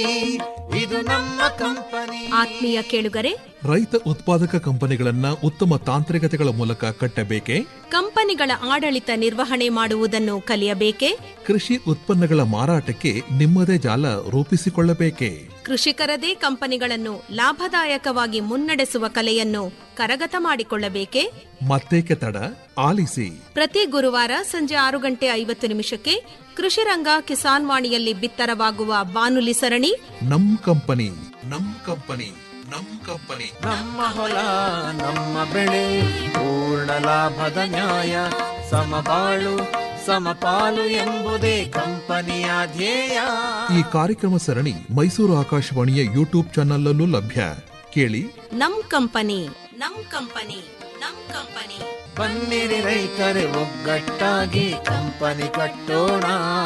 ಇದು ನಮ್ಮ ಕಂಪನಿ ಆತ್ಮೀಯ ಕೇಳುಗರೆ ರೈತ ಉತ್ಪಾದಕ ಕಂಪನಿಗಳನ್ನ ಉತ್ತಮ ತಾಂತ್ರಿಕತೆಗಳ ಮೂಲಕ ಕಟ್ಟಬೇಕೆ ಕಂಪನಿಗಳ ಆಡಳಿತ ನಿರ್ವಹಣೆ ಮಾಡುವುದನ್ನು ಕಲಿಯಬೇಕೆ ಕೃಷಿ ಉತ್ಪನ್ನಗಳ ಮಾರಾಟಕ್ಕೆ ನಿಮ್ಮದೇ ಜಾಲ ರೂಪಿಸಿಕೊಳ್ಳಬೇಕೆ ಕೃಷಿಕರದೇ ಕಂಪನಿಗಳನ್ನು ಲಾಭದಾಯಕವಾಗಿ ಮುನ್ನಡೆಸುವ ಕಲೆಯನ್ನು ಕರಗತ ಮಾಡಿಕೊಳ್ಳಬೇಕೆ ಮತ್ತೇಕೆ ತಡ ಆಲಿಸಿ ಪ್ರತಿ ಗುರುವಾರ ಸಂಜೆ ಆರು ಗಂಟೆ ಐವತ್ತು ನಿಮಿಷಕ್ಕೆ ಕೃಷಿರಂಗ ಕಿಸಾನ್ ವಾಣಿಯಲ್ಲಿ ಬಿತ್ತರವಾಗುವ ಬಾನುಲಿ ಸರಣಿ ನಮ್ ಕಂಪನಿ ನಮ್ ಕಂಪನಿ ನಮ್ ಕಂಪನಿ ನಮ್ಮ ಹೊಲ ನಮ್ಮ ಬೆಳೆ ಪೂರ್ಣ ಲಾಭದ ನ್ಯಾಯ ಸಮಬಾಳು ಸಮಪಾಲು ಎಂಬುದೇ ಕಂಪನಿಯ ಧ್ಯೇಯ ಈ ಕಾರ್ಯಕ್ರಮ ಸರಣಿ ಮೈಸೂರು ಆಕಾಶವಾಣಿಯ ಯೂಟ್ಯೂಬ್ ಚಾನಲ್ಲೂ ಲಭ್ಯ ಕೇಳಿ ನಮ್ ಕಂಪನಿ ನಮ್ ಕಂಪನಿ ನಮ್ ಕಂಪನಿ ಬನ್ನಿರಿ ರೈತರೆ ಒಗ್ಗಟ್ಟಾಗಿ ಕಂಪನಿ ಕಟ್ಟೋಣ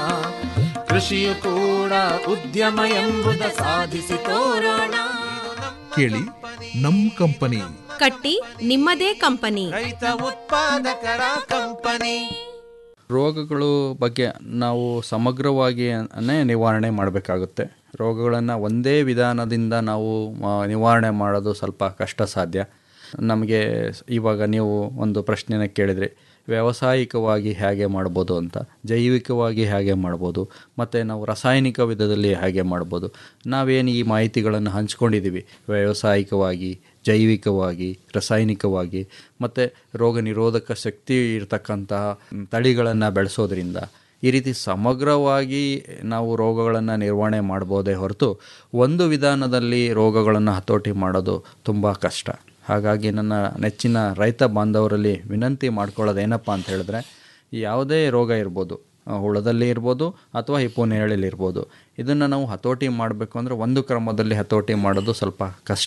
ಕೃಷಿಯು ಕೂಡ ಉದ್ಯಮ ಎಂಬುದ ಸಾಧಿಸಿ ತೋರೋಣ ಕೇಳಿ ನಮ್ ಕಂಪನಿ ಕಟ್ಟಿ ನಿಮ್ಮದೇ ಕಂಪನಿ ರೈತ ಉತ್ಪಾದಕರ ಕಂಪನಿ ರೋಗಗಳು ಬಗ್ಗೆ ನಾವು ಸಮಗ್ರವಾಗಿ ಅನ್ನೇ ನಿವಾರಣೆ ಮಾಡಬೇಕಾಗುತ್ತೆ ರೋಗಗಳನ್ನು ಒಂದೇ ವಿಧಾನದಿಂದ ನಾವು ಆ, ನಿವಾರಣೆ ಮಾಡೋದು ಸ್ವಲ್ಪ ಕಷ್ಟ ಸಾಧ್ಯ ನಮಗೆ ಇವಾಗ ನೀವು ಒಂದು ಪ್ರಶ್ನೆನ ಕೇಳಿದ್ರಿ ವ್ಯಾವಸಾಯಿಕವಾಗಿ ಹೇಗೆ ಮಾಡ್ಬೋದು ಅಂತ ಜೈವಿಕವಾಗಿ ಹೇಗೆ ಮಾಡ್ಬೋದು ಮತ್ತು ನಾವು ರಾಸಾಯನಿಕ ವಿಧದಲ್ಲಿ ಹೇಗೆ ಮಾಡ್ಬೋದು ನಾವೇನು ಈ ಮಾಹಿತಿಗಳನ್ನು ಹಂಚ್ಕೊಂಡಿದ್ದೀವಿ ವ್ಯಾವಸಾಯಿಕವಾಗಿ ಜೈವಿಕವಾಗಿ ರಾಸಾಯನಿಕವಾಗಿ ಮತ್ತು ರೋಗ ನಿರೋಧಕ ಶಕ್ತಿ ಇರತಕ್ಕಂತಹ ತಳಿಗಳನ್ನು ಬೆಳೆಸೋದ್ರಿಂದ ಈ ರೀತಿ ಸಮಗ್ರವಾಗಿ ನಾವು ರೋಗಗಳನ್ನು ನಿರ್ವಹಣೆ ಮಾಡ್ಬೋದೇ ಹೊರತು ಒಂದು ವಿಧಾನದಲ್ಲಿ ರೋಗಗಳನ್ನು ಹತೋಟಿ ಮಾಡೋದು ತುಂಬ ಕಷ್ಟ ಹಾಗಾಗಿ ನನ್ನ ನೆಚ್ಚಿನ ರೈತ ಬಾಂಧವರಲ್ಲಿ ವಿನಂತಿ ಮಾಡ್ಕೊಳ್ಳೋದೇನಪ್ಪ ಅಂತ ಹೇಳಿದ್ರೆ ಯಾವುದೇ ರೋಗ ಇರ್ಬೋದು ಆ, ಹುಳದಲ್ಲಿ ಇರ್ಬೋದು ಅಥವಾ ಹಿಪ್ಪುನೇರಳಲ್ಲಿ ಇರ್ಬೋದು ಇದನ್ನು ನಾವು ಹತೋಟಿ ಮಾಡಬೇಕು ಅಂದರೆ ಒಂದು ಕ್ರಮದಲ್ಲಿ ಹತೋಟಿ ಮಾಡೋದು ಸ್ವಲ್ಪ ಕಷ್ಟ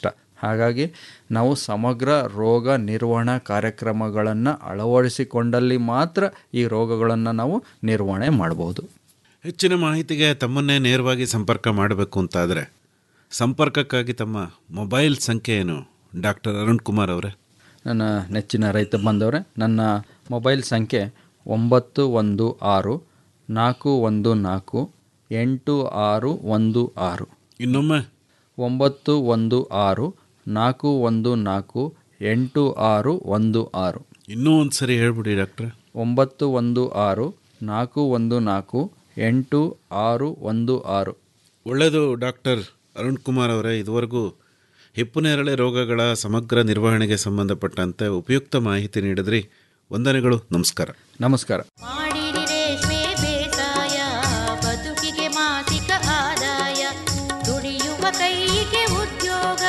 ಹಾಗಾಗಿ ನಾವು ಸಮಗ್ರ ರೋಗ ನಿರ್ವಹಣಾ ಕಾರ್ಯಕ್ರಮಗಳನ್ನು ಅಳವಡಿಸಿಕೊಂಡಲ್ಲಿ ಮಾತ್ರ ಈ ರೋಗಗಳನ್ನು ನಾವು ನಿರ್ವಹಣೆ ಮಾಡ್ಬೋದು ಹೆಚ್ಚಿನ ಮಾಹಿತಿಗೆ ತಮ್ಮನ್ನೇ ನೇರವಾಗಿ ಸಂಪರ್ಕ ಮಾಡಬೇಕು ಅಂತಾದರೆ ಸಂಪರ್ಕಕ್ಕಾಗಿ ತಮ್ಮ ಮೊಬೈಲ್ ಸಂಖ್ಯೆ ಏನು ಡಾಕ್ಟರ್ ಅರುಣ್ ಕುಮಾರ್ ಅವರೇ ನನ್ನ ನೆಚ್ಚಿನ ರೈತ ಬಂದವರೇ ನನ್ನ ಮೊಬೈಲ್ ಸಂಖ್ಯೆ ಒಂಬತ್ತು ಒಂದು ಆರು ನಾಲ್ಕು ಒಂದು ನಾಲ್ಕು ಎಂಟು ಆರು ಒಂದು ಆರು ಇನ್ನೊಮ್ಮೆ ಒಂಬತ್ತು ಒಂದು ಆರು ನಾಲ್ಕು ಒಂದು ನಾಲ್ಕು ಎಂಟು ಆರು ಒಂದು ಆರು ಇನ್ನೂ ಒಂದು ಸರಿ ಹೇಳ್ಬಿಡಿ ಡಾಕ್ಟ್ರೆ ಒಂಬತ್ತು ಒಂದು ಆರು ನಾಲ್ಕು ಒಂದು ನಾಲ್ಕು ಎಂಟು ಆರು ಒಂದು ಆರು ಒಳ್ಳೆಯದು ಡಾಕ್ಟರ್ ಅರುಣ್ ಕುಮಾರ್ ಅವರೇ ಇದುವರೆಗೂ ಹಿಪ್ಪುನೇರಳೆ ರೋಗಗಳ ಸಮಗ್ರ ನಿರ್ವಹಣೆಗೆ ಸಂಬಂಧಪಟ್ಟಂತೆ ಉಪಯುಕ್ತ ಮಾಹಿತಿ ನೀಡಿದ್ರಿ ವಂದನೆಗಳು ನಮಸ್ಕಾರ ನಮಸ್ಕಾರ ಮಾಡಿರಿ ರೇಷ್ಮೆ ಬೇಸಾಯ ಬದುಕಿಗೆ ಮಾಸಿಕ ಆದಾಯ ದುಡಿಯುವ ಕೈಗೆ ಉದ್ಯೋಗ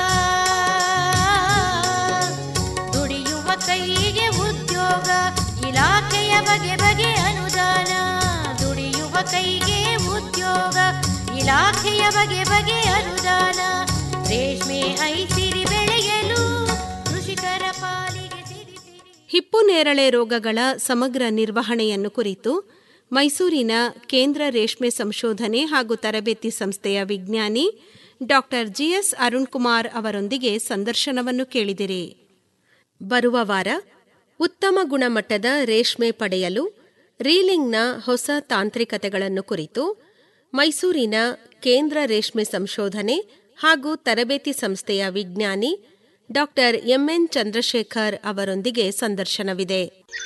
ದುಡಿಯುವ ಕೈಗೆ ಉದ್ಯೋಗ ಇಲಾಖೆಯ ಬಗೆ ಬಗೆ ಅನುದಾನ ದುಡಿಯುವ ಕೈಗೆ ಉದ್ಯೋಗ ಇಲಾಖೆಯ ಬಗೆ ಬಗೆ ಅನುದಾನ ರೇಷ್ಮೆ ಐಸಿರಿ ಬೆಳೆಯಲು ಕೃಷಿಕರ ಪಾಲಿಗೆ ಸಿರಿ ಹಿಪ್ಪು ನೇರಳೆ ರೋಗಗಳ ಸಮಗ್ರ ನಿರ್ವಹಣೆಯನ್ನು ಕುರಿತು ಮೈಸೂರಿನ ಕೇಂದ್ರ ರೇಷ್ಮೆ ಸಂಶೋಧನೆ ಹಾಗೂ ತರಬೇತಿ ಸಂಸ್ಥೆಯ ವಿಜ್ಞಾನಿ ಡಾಕ್ಟರ್ ಜಿಎಸ್ ಅರುಣ್ ಕುಮಾರ್ ಅವರೊಂದಿಗೆ ಸಂದರ್ಶನವನ್ನು ಕೇಳಿದಿರಿ ಬರುವ ವಾರ ಉತ್ತಮ ಗುಣಮಟ್ಟದ ರೇಷ್ಮೆ ಪಡೆಯಲು ರೀಲಿಂಗ್ನ ಹೊಸ ತಾಂತ್ರಿಕತೆಗಳನ್ನು ಕುರಿತು ಮೈಸೂರಿನ ಕೇಂದ್ರ ರೇಷ್ಮೆ ಸಂಶೋಧನೆ ಹಾಗೂ ತರಬೇತಿ ಸಂಸ್ಥೆಯ ವಿಜ್ಞಾನಿ ಡಾಕ್ಟರ್ ಎಂಎನ್ ಚಂದ್ರಶೇಖರ್ ಅವರೊಂದಿಗೆ ಸಂದರ್ಶನವಿದೆ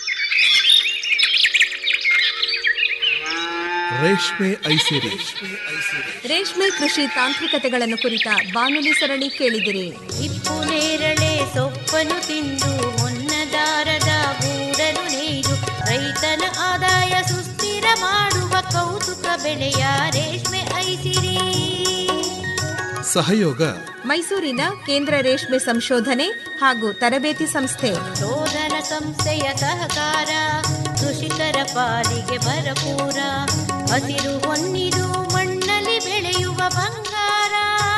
ರೇಷ್ಮೆ ಐಸಿರಿ ರೇಷ್ಮೆ ಕೃಷಿ ತಾಂತ್ರಿಕತೆಗಳನ್ನು ಕುರಿತ ಬಾನುಲಿ ಸರಣಿ ಕೇಳಿದಿರಿ ಹಿಪ್ಪು ನೇರಳೆ ಸೊಪ್ಪನ್ನು ತಿಂದು ಹೊನ್ನದಾರದ ಗೂಡಲು ನೇಯ್ದು ರೈತನ ಆದಾಯ ಸುಸ್ಥಿರ ಮಾಡುವ ಕೌತುಕ ಬೆಳೆಯ ರೇಷ್ಮೆ ಐಸಿರಿ ಸಹಯೋಗ ಮೈಸೂರಿನ ಕೇಂದ್ರ ರೇಷ್ಮೆ ಸಂಶೋಧನೆ ಹಾಗೂ ತರಬೇತಿ ಸಂಸ್ಥೆ ಶೋಧನ ಸಂಸ್ಥೆಯ ಸಹಕಾರ ಕೃಷಿಕರ ಪಾಲಿಗೆ ಭರಪೂರ ಹಸಿರು ಹೊನ್ನಿದು ಮಣ್ಣಲ್ಲಿ ಬೆಳೆಯುವ ಬಂಗಾರ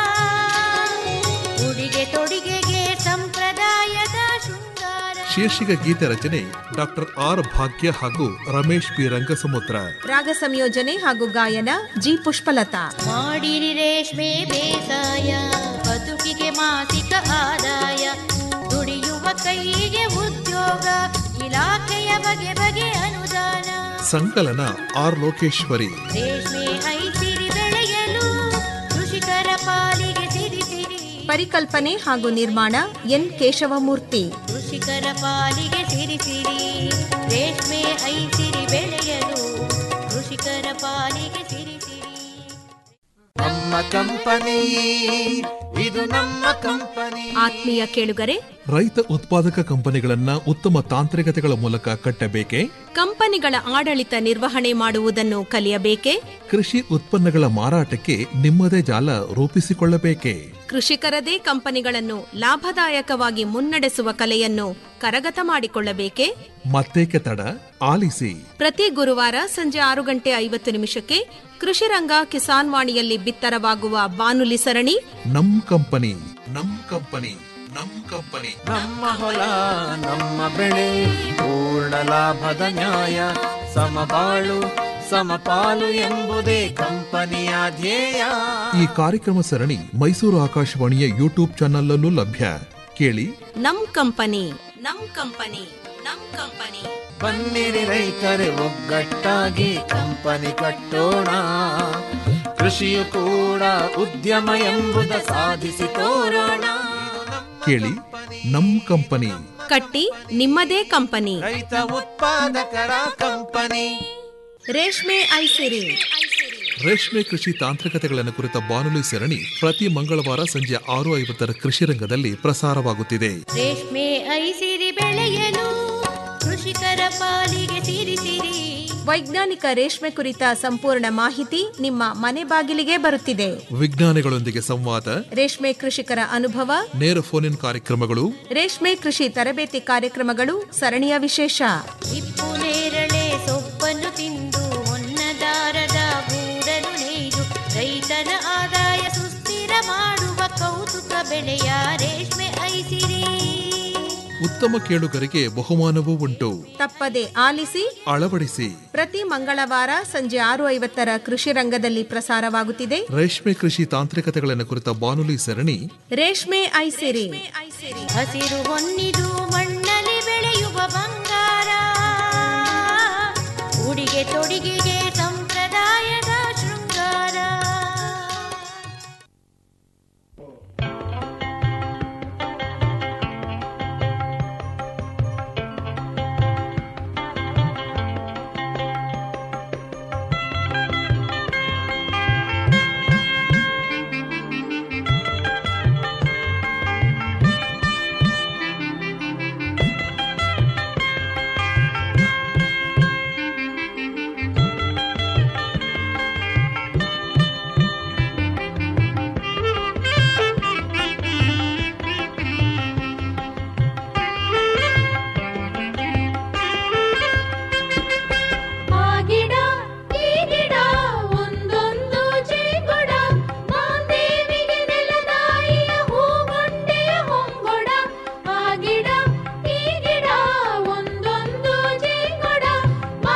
ಉಡಿಗೆ ತೊಡಿಗೆಗೆ ಸಂಪ್ರದಾಯದ ಶೃಂಗಾರ ಶೀರ್ಷಿಕ ಗೀತೆ ರಚನೆ ಡಾಕ್ಟರ್ ಆರ್ ಭಾಗ್ಯ ಹಾಗೂ ರಮೇಶ್ ಪಿ ರಂಗಸಮುದ್ರ ರಾಗ ಸಂಯೋಜನೆ ಹಾಗೂ ಗಾಯನ ಜಿ ಪುಷ್ಪಲತಾ ಮಾಡಿರಿ ರೇಷ್ಮೆ ಬೇಸಾಯ ಬದುಕಿಗೆ ಮಾಸಿಕ ಆದಾಯ ದುಡಿಯುವ ಕೈಗೆ ಉದ್ಯೋಗ ಇಲಾಖೆಯ ಬಗೆ ಬಗೆ ಅನುದಾನ ಸಂಕಲನ ಆರ್ ಲೋಕೇಶ್ವರಿ ರೇಷ್ಮೆ ಐಸಿರಿ ಬೆಳೆಯಲು ಕೃಷಿಕರ ಪಾಲಿಗೆ ಸಿರಿ ಸಿರಿ ಪರಿಕಲ್ಪನೆ ಹಾಗೂ ನಿರ್ಮಾಣ ಎನ್ ಕೇಶವಮೂರ್ತಿ ಕೃಷಿಕರ ಪಾಲಿಗೆ ಸಿರಿ ಸಿರಿ ರೇಷ್ಮೆ ಐಸಿರಿ ಬೆಳೆಯಲು ಕೃಷಿಕರ ಪಾಲಿಗೆ ಸಿರಿ ಸಿರಿ ನಮ್ಮ ಕಂಪನಿ ಇದು ನಮ್ಮ ಕಂಪನಿ ಆತ್ಮೀಯ ಕೇಳುಗರೆ ರೈತ ಉತ್ಪಾದಕ ಕಂಪನಿಗಳನ್ನ ಉತ್ತಮ ತಾಂತ್ರಿಕತೆಗಳ ಮೂಲಕ ಕಟ್ಟಬೇಕೆ ಕಂಪನಿಗಳ ಆಡಳಿತ ನಿರ್ವಹಣೆ ಮಾಡುವುದನ್ನು ಕಲಿಯಬೇಕೆ ಕೃಷಿ ಉತ್ಪನ್ನಗಳ ಮಾರಾಟಕ್ಕೆ ನಿಮ್ಮದೇ ಜಾಲ ರೂಪಿಸಿಕೊಳ್ಳಬೇಕೆ ಕೃಷಿಕರದೇ ಕಂಪನಿಗಳನ್ನು ಲಾಭದಾಯಕವಾಗಿ ಮುನ್ನಡೆಸುವ ಕಲೆಯನ್ನು ಕರಗತ ಮಾಡಿಕೊಳ್ಳಬೇಕೆ ಮತ್ತೇಕೆ ತಡ ಆಲಿಸಿ ಪ್ರತಿ ಗುರುವಾರ ಸಂಜೆ ಆರು ಗಂಟೆ ಐವತ್ತು ನಿಮಿಷಕ್ಕೆ ಕೃಷಿರಂಗ ಕಿಸಾನ್ ವಾಣಿಯಲ್ಲಿ ಬಿತ್ತರವಾಗುವ ಬಾನುಲಿ ಸರಣಿ ನಮ್ ಕಂಪನಿ ನಮ್ ಕಂಪನಿ ನಮ್ ಕಂಪನಿ ನಮ್ಮ ಹೊಲ ನಮ್ಮ ಬೆಳೆ ಪೂರ್ಣ ಲಾಭದ ನ್ಯಾಯ ಸಮಬಾಳು ಸಮಪಾಲು ಎಂಬುದೇ ಕಂಪನಿಯ ಧ್ಯೇಯ ಈ ಕಾರ್ಯಕ್ರಮ ಸರಣಿ ಮೈಸೂರು ಆಕಾಶವಾಣಿಯ ಯೂಟ್ಯೂಬ್ ಚಾನಲ್ಲೂ ಲಭ್ಯ ಕೇಳಿ ನಮ್ ಕಂಪನಿ ನಮ್ ಕಂಪನಿ ನಮ್ ಕಂಪನಿ ಬನ್ನಿರಿ ರೈತರೆ ಒಗ್ಗಟ್ಟಾಗಿ ಕಂಪನಿ ಕಟ್ಟೋಣ ಕೃಷಿಯು ಕೂಡ ಉದ್ಯಮ ಎಂಬುದ ಸಾಧಿಸಿ ತೋರೋಣ ಕೇಳಿ ನಮ್ ಕಂಪನಿ ಕಟ್ಟಿ ನಿಮ್ಮದೇ ಕಂಪನಿ ರೈತ ಉತ್ಪಾದಕರ ಕಂಪನಿ ರೇಷ್ಮೆ ಐಸಿರಿ ರೇಷ್ಮೆ ಕೃಷಿ ತಾಂತ್ರಿಕತೆಗಳನ್ನು ಕುರಿತ ಬಾನುಲಿ ಸರಣಿ ಪ್ರತಿ ಮಂಗಳವಾರ ಸಂಜೆ ಆರು ಐವತ್ತರ ಕೃಷಿ ರಂಗದಲ್ಲಿ ಪ್ರಸಾರವಾಗುತ್ತಿದೆ ರೇಷ್ಮೆ ಐಸಿರಿ ಬೆಳೆಯಲು ಕೃಷಿಕರ ಪಾಲಿಗೆ ಸಿರಿ ಸಿರಿ ವೈಜ್ಞಾನಿಕ ರೇಷ್ಮೆ ಕುರಿತ ಸಂಪೂರ್ಣ ಮಾಹಿತಿ ನಿಮ್ಮ ಮನೆ ಬಾಗಿಲಿಗೆ ಬರುತ್ತಿದೆ ವಿಜ್ಞಾನಿಗಳೊಂದಿಗೆ ಸಂವಾದ ರೇಷ್ಮೆ ಕೃಷಿಕರ ಅನುಭವ ನೇರ ಫೋನ್ ಇನ್ ಕಾರ್ಯಕ್ರಮಗಳು ರೇಷ್ಮೆ ಕೃಷಿ ತರಬೇತಿ ಕಾರ್ಯಕ್ರಮಗಳು ಸರಣಿಯ ವಿಶೇಷ ಹಿಪ್ಪು ನೇರಳೆ ಸೊಪ್ಪನ್ನು ತಿಂದು ಹೊನ್ನದಾರದ ಗೂಡಲು ನೇಯ್ದು ರೈತನ ಆದಾಯ ಸುಸ್ಥಿರ ಮಾಡುವ ಕೌತುಕ ಬೆಳೆಯ ರೇಷ್ಮೆ ಐಸಿರಿ ಉತ್ತಮ ಕೇಳುಗರಿಗೆ ಬಹುಮಾನವೂ ಉಂಟು ತಪ್ಪದೆ ಆಲಿಸಿ ಅಳವಡಿಸಿ ಪ್ರತಿ ಮಂಗಳವಾರ ಸಂಜೆ ಆರು ಐವತ್ತರ ಕೃಷಿ ರಂಗದಲ್ಲಿ ಪ್ರಸಾರವಾಗುತ್ತಿದೆ ರೇಷ್ಮೆ ಕೃಷಿ ತಾಂತ್ರಿಕತೆಗಳನ್ನು ಕುರಿತ ಬಾನುಲಿ ಸರಣಿ ರೇಷ್ಮೆ ಐಸಿರಿ ಹಸಿರು ಹೊನ್ನಿದು ಮಣ್ಣಲ್ಲಿ ಬೆಳೆಯುವ ಬಂಗಾರ ಉಡಿಗೆ ತೊಡಿಗೆಗೆ